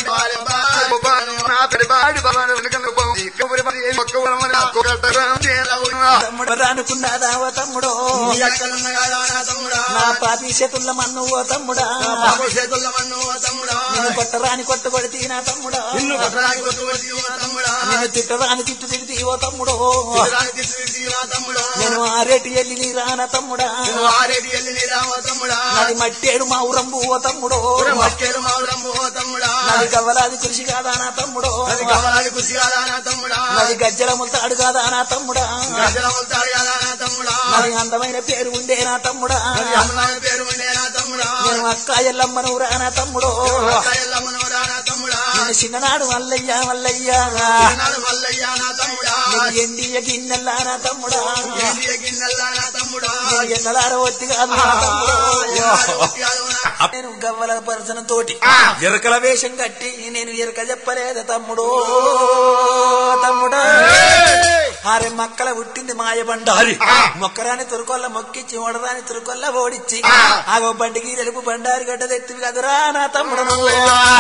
Speaker 4: నా పెరిబాడి బాల వెనుకను పో. ఈ కబురి పని ఏ పక్క వలమని ఆ కొరటరా చేరవునా.
Speaker 2: తమ్ముడు అనుకున్నాదా ఓ తమ్ముడో
Speaker 3: నీ ఎక్కడున్న కాదా నా తమ్ముడా
Speaker 2: నా పాపి చేతుల్ల మన్ను ఓ తమ్ముడా
Speaker 3: నా బాబు చేతుల్లో మన్ను ఓ తమ్ముడా
Speaker 2: నిన్ను కొట్టరాని కొట్టు కొడితే నా తమ్ముడా
Speaker 3: నిన్ను కొట్టడానికి కొట్టు కొట్టి ఓ తమ్ముడా
Speaker 2: నిన్ను తిట్టరాని తిట్టు తిడితే ఓ తమ్ముడో
Speaker 3: తిట్టడానికి తిట్టు తిట్టి ఓ తమ్ముడా
Speaker 2: నేను ఆరేటి ఎల్లి నీ రాన తమ్ముడా
Speaker 3: నువ్వు ఆరేటి ఎల్లి నీరా ఓ తమ్ముడా
Speaker 2: నాది మట్టేడు మా ఊరంబు ఓ తమ్ముడో
Speaker 3: మట్టేరు మావురమ్ము ఓ తమ్ముడా
Speaker 2: నాది గవ్వలాది కృషి కాదా నా తమ్ముడో
Speaker 3: అది కవలాది కుసి కాదా నా తమ్ముడా
Speaker 2: నాది గజ్జల ముల్తాడు కాదా నా తమ్ముడా
Speaker 3: గజల వెళ్తాడు కాదా నా తమ్ముడా
Speaker 2: నాది అందమైన పేరు ఉండే నా తమ్ముడా
Speaker 3: అది అమ్మనాన్న పేరు ఉండే నా తమ్ముడా
Speaker 2: నేను అక్క ఎల్లమ్మను రా నా తమ్ముడో
Speaker 3: ఎల్లమ్మనవరా నా తమ్ముడా
Speaker 2: నేను చిన్ననాడు మల్లయ్య మల్లయ్య
Speaker 3: నాడు మల్లయ్య నా తమ్ముడా
Speaker 2: నేను ఎండియ గిన్నెల్లా నా తమ్ముడా
Speaker 3: ఏంటి గిన్నెల్లా నా తమ్ముడా
Speaker 2: నేను ఎన్నడార ఒత్తి కాదు నా తమ్ముడో నేను గవ్వల పరసన తోటి ఎరకల వేషం కట్టి నేను ఎరక చెప్పలేదు తమ్ముడు తమ్ముడు ఆరే మక్కల పుట్టింది మాయ బండారి మొక్కరాని తురుకొల్ల మొక్కిచ్చి ఓడరాని తురుకొల్ల ఓడిచ్చి ఆగో బండికి తెలుపు బండారి గడ్డ తెత్తివి కదురా నా తమ్ముడు నువ్వు.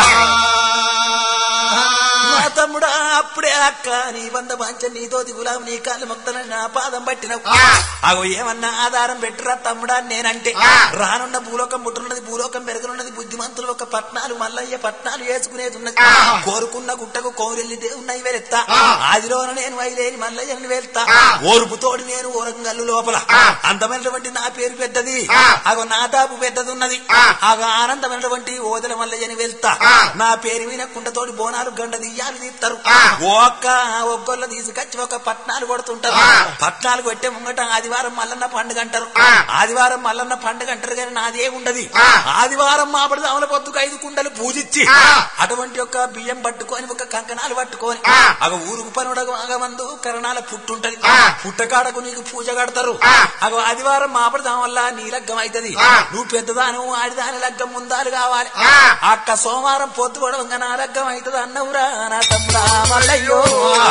Speaker 2: నా తమ్ముడా అప్పుడే అక్క నీ బంద పంచ నీతోటి గులాం నీ కాళ్ళు మొక్తలని నా పాదం పట్టినవు అగో ఏమన్నా ఆధారం పెట్టురా తమ్ముడా అని నేనంటే రానున్న భూలోకం పుట్టున్నది భూలోకం పెరగనున్నది బుద్ధిమంతులు ఒక పట్నాలు మల్లయ్య పట్నాలు వేసుకునేది ఉన్నది కోరుకున్న గుట్టకు కోరెల్లి దేవున్నాయి వెళ్తా ఆదిలోన నేను వైలేని మల్లయ్యని వెళ్తా ఓర్పుతోడి నేను ఓరంగల్లు లోపల అందమైనటువంటి నా పేరు పెద్దది అగో నా దాపు పెద్దది ఉన్నది అగో ఆనందమైనటువంటి ఓదల మల్లయ్యని వెళ్తా నా పేరు మీద కుండతోటి బోనాలు గండ దియ్యాలు తీస్తారు ఒక్క ఒగ్గొల్ల తీసుకొచ్చి ఒక పట్నాలు కొడుతుంటారు పట్నాలు కొట్టే ముంగట ఆదివారం మల్లన్న పండుగ అంటారు ఆదివారం మల్లన్న పండుగ అంటారు కానీ నాదే ఉండదు ఆదివారం మాపడి దాముల పొద్దుకు ఐదు కుండలు పూజించి అటువంటి ఒక బియ్యం పట్టుకొని ఒక కంకణాలు పట్టుకొని అగ ఊరుకు పనుడగ మందు కరణాల పుట్టుంటది పుట్టకాడకు నీకు పూజ కడతారు అగ ఆదివారం మాపడి దాని వల్ల నీ లగ్గం అవుతుంది నువ్వు పెద్దదాను ఆడిదాని లగ్గం ముందాలు కావాలి అక్క సోమవారం పొద్దు పడవంగా నా లగ్గం అవుతుంది అన్నవురా నా తమ్ముడా మల్లయ్యో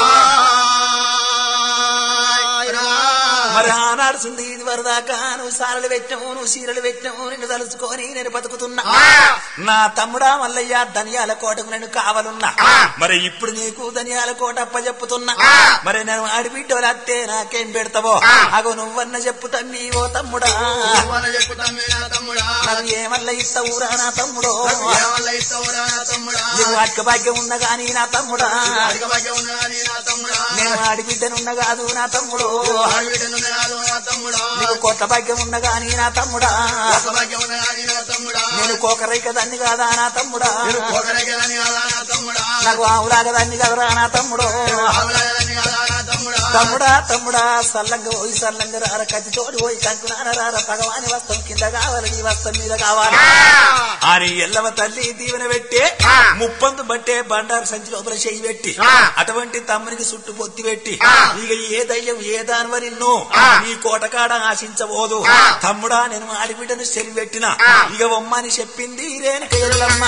Speaker 2: మరి ఆనాడు సుంది ఇది వరదాకా నువ్వు సారలు పెట్టావు నువ్వు చీరలు పెట్టావు నిన్ను తలుచుకొని నేను బతుకుతున్నా నా తమ్ముడా మల్లయ్య ధనియాల కోటకు నేను కావాలన్నా మరి ఇప్పుడు నీకు ధనియాల కోట అప్ప చెప్పుతున్నా మరి నేను ఆడిబిడ్డోలు అత్తే నాకేం పెడతావో అగో నువ్వన్న చెప్పు తమ్మి ఓ తమ్ముడా
Speaker 3: చెప్పుతామే నా తమ్ముడా
Speaker 2: నన్ను ఏమల్ల ఇస్తావురా నా తమ్ముడో
Speaker 3: ఏమల్ల ఇస్తావురా నా తమ్ముడా
Speaker 2: నువ్వు అక్క భాగ్యం ఉన్న గాని నా తమ్ముడా
Speaker 3: అధిక భాగ్యం ఉన్నదని నా తమ్ముడా
Speaker 2: నేను ఆడిబిడ్డనున్న కాదు నా తమ్ముడు
Speaker 3: ఆడబిడ్డనున్ననాడు నా తమ్ముడా
Speaker 2: నీకు కొత్త భాగ్యం ఉన్న గాని నా తమ్ముడా
Speaker 3: ఒక భాగ్యం ఉన్నదని నా తమ్ముడా
Speaker 2: నేను కోకరైక దాన్ని కాదా నా తమ్ముడా
Speaker 3: ఒకరికెలని కాదా నా తమ్ముడా
Speaker 2: నాకు ఆవులాగా దాన్ని కదరా నా తమ్ముడు
Speaker 3: ఆవులని కాదా నా తమ్ముడా
Speaker 2: తమ్ముడా తమ్ముడా సల్లంగా పోయి సల్లంగా రార కత్తి తోడి పోయి కంకునాన రార భగవాని వస్తం కింద కావాలి నీ వస్తం మీద కావాలి అని ఎల్లవ తల్లి దీవెన పెట్టే ముప్పందు బట్టే బండారు సంచి లోపల చెయ్యి పెట్టి అటువంటి తమ్మునికి చుట్టు పొత్తి పెట్టి ఇక ఏ దయ్యం ఏ దానివ నిన్ను నీ కోటకాడ ఆశించబోదు తమ్ముడా నేను ఆడిబిడ్డను చెలి పెట్టిన ఇక బొమ్మని చెప్పింది రేణుక ఎల్లమ్మ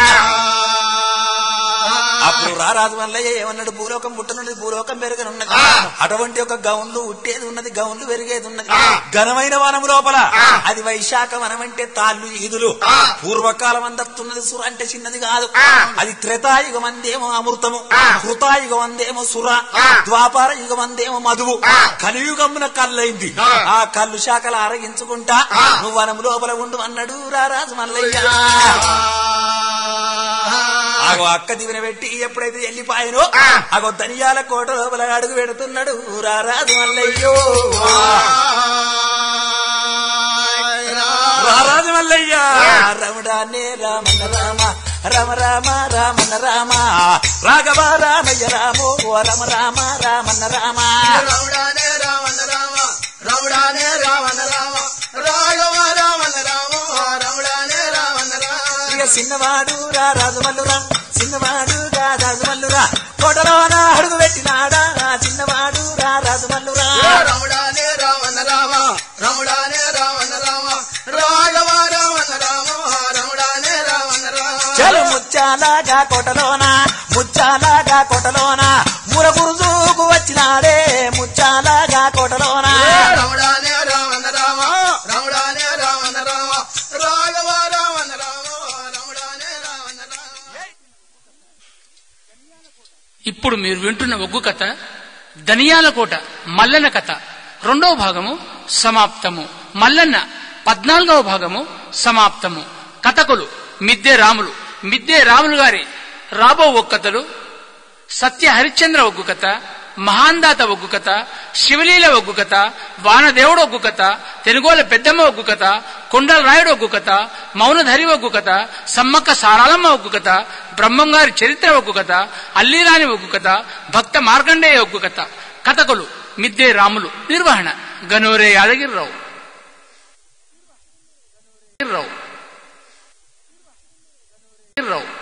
Speaker 2: అప్పుడు రారాజు మల్లయ్య ఏమన్నాడు భూలోకం పుట్టనున్నది భూలోకం పెరగనున్నది అటువంటి ఒక గౌన్లు ఉట్టేది ఉన్నది గౌన్లు పెరిగేది ఉన్నది ఘనమైన వనము లోపల అది వైశాఖ వనం అంటే తాళ్ళు ఈదులు పూర్వకాలం అందస్తున్నది సుర అంటే చిన్నది కాదు అది త్రేతాయుగం అందేమో అమృతము కృతాయుగం అందేమో సుర ద్వాపార యుగం అందేమో మధువు కలియుగమున కళ్ళైంది ఆ కళ్ళు శాఖలు ఆరగించుకుంటా నువ్వు వనం లోపల ఉండు అన్నాడు రారాజు మల్లయ్య ఆగో అక్క దివిన పెట్టి ఎప్పుడైతే వెళ్ళిపాయనో ఆగో ధనియాల కోట లోపల అడుగు పెడుతున్నాడు రారాజు మల్లయ్యో రారాజు మల్లయ్య రమడానే రామన్న రామ రమ రామ రామన్న రామ రాఘవ రామయ్య రామో రమ రామ రామన్న రామ
Speaker 3: రాముడానే రావణ రామ రాముడానే రావణ రామ రాఘవ రావణ రామ రాముడానే రావణ రామ
Speaker 2: ఇక చిన్నవాడు రా రాజు మల్లురా చిన్నవాడు రా రాజు మల్లురా కోటలోన అడుగు పెట్టినాడా చిన్నవాడు రా రాజు మల్లురా
Speaker 3: రాముడానే రావణ రామ రాముడానే రావణ రామ రాఘవ రావణ రామ రాముడానే రావణ రామ
Speaker 2: చలు ముచ్చాలాగా కోటలోన ముచ్చాలాగా కోటలోన మురగురుజుకు వచ్చినాడే ముచ్చాలాగా కోటలోన
Speaker 3: రాముడానే రావణ రామ రాముడానే రావణ రామ రాఘవ రావణ రామ రాముడానే రావణ రామ
Speaker 1: ఇప్పుడు మీరు వింటున్న ఒగ్గు కథ ధనియాల కోట మల్లన్న కథ రెండవ భాగము సమాప్తము మల్లన్న పద్నాలుగవ భాగము సమాప్తము కథకులు మిద్దె రాములు మిద్దె రాములు గారి రాబో ఒగ్గు కథలు సత్య హరిశ్చంద్ర ఒగ్గు కథ మహాందాత ఒగ్గు కథ శివలీల ఒగ్గు కథ వానదేవుడు ఒగ్గు కథ తెనుగోల పెద్దమ్మ ఒగ్గు కథ కొండల రాయుడు ఒగ్గు కథ మౌనధరి ఒగ్గు కథ సమ్మక్క సారాలమ్మ ఒగ్గు కథ బ్రహ్మంగారి చరిత్ర ఒగ్గు కథ అల్లీరాని ఒగ్గు కథ భక్త మార్కండేయ ఒగ్గు కథ కథకులు మిద్దే రాములు నిర్వహణ గనోరే యాదగిరిరావు రావు రావు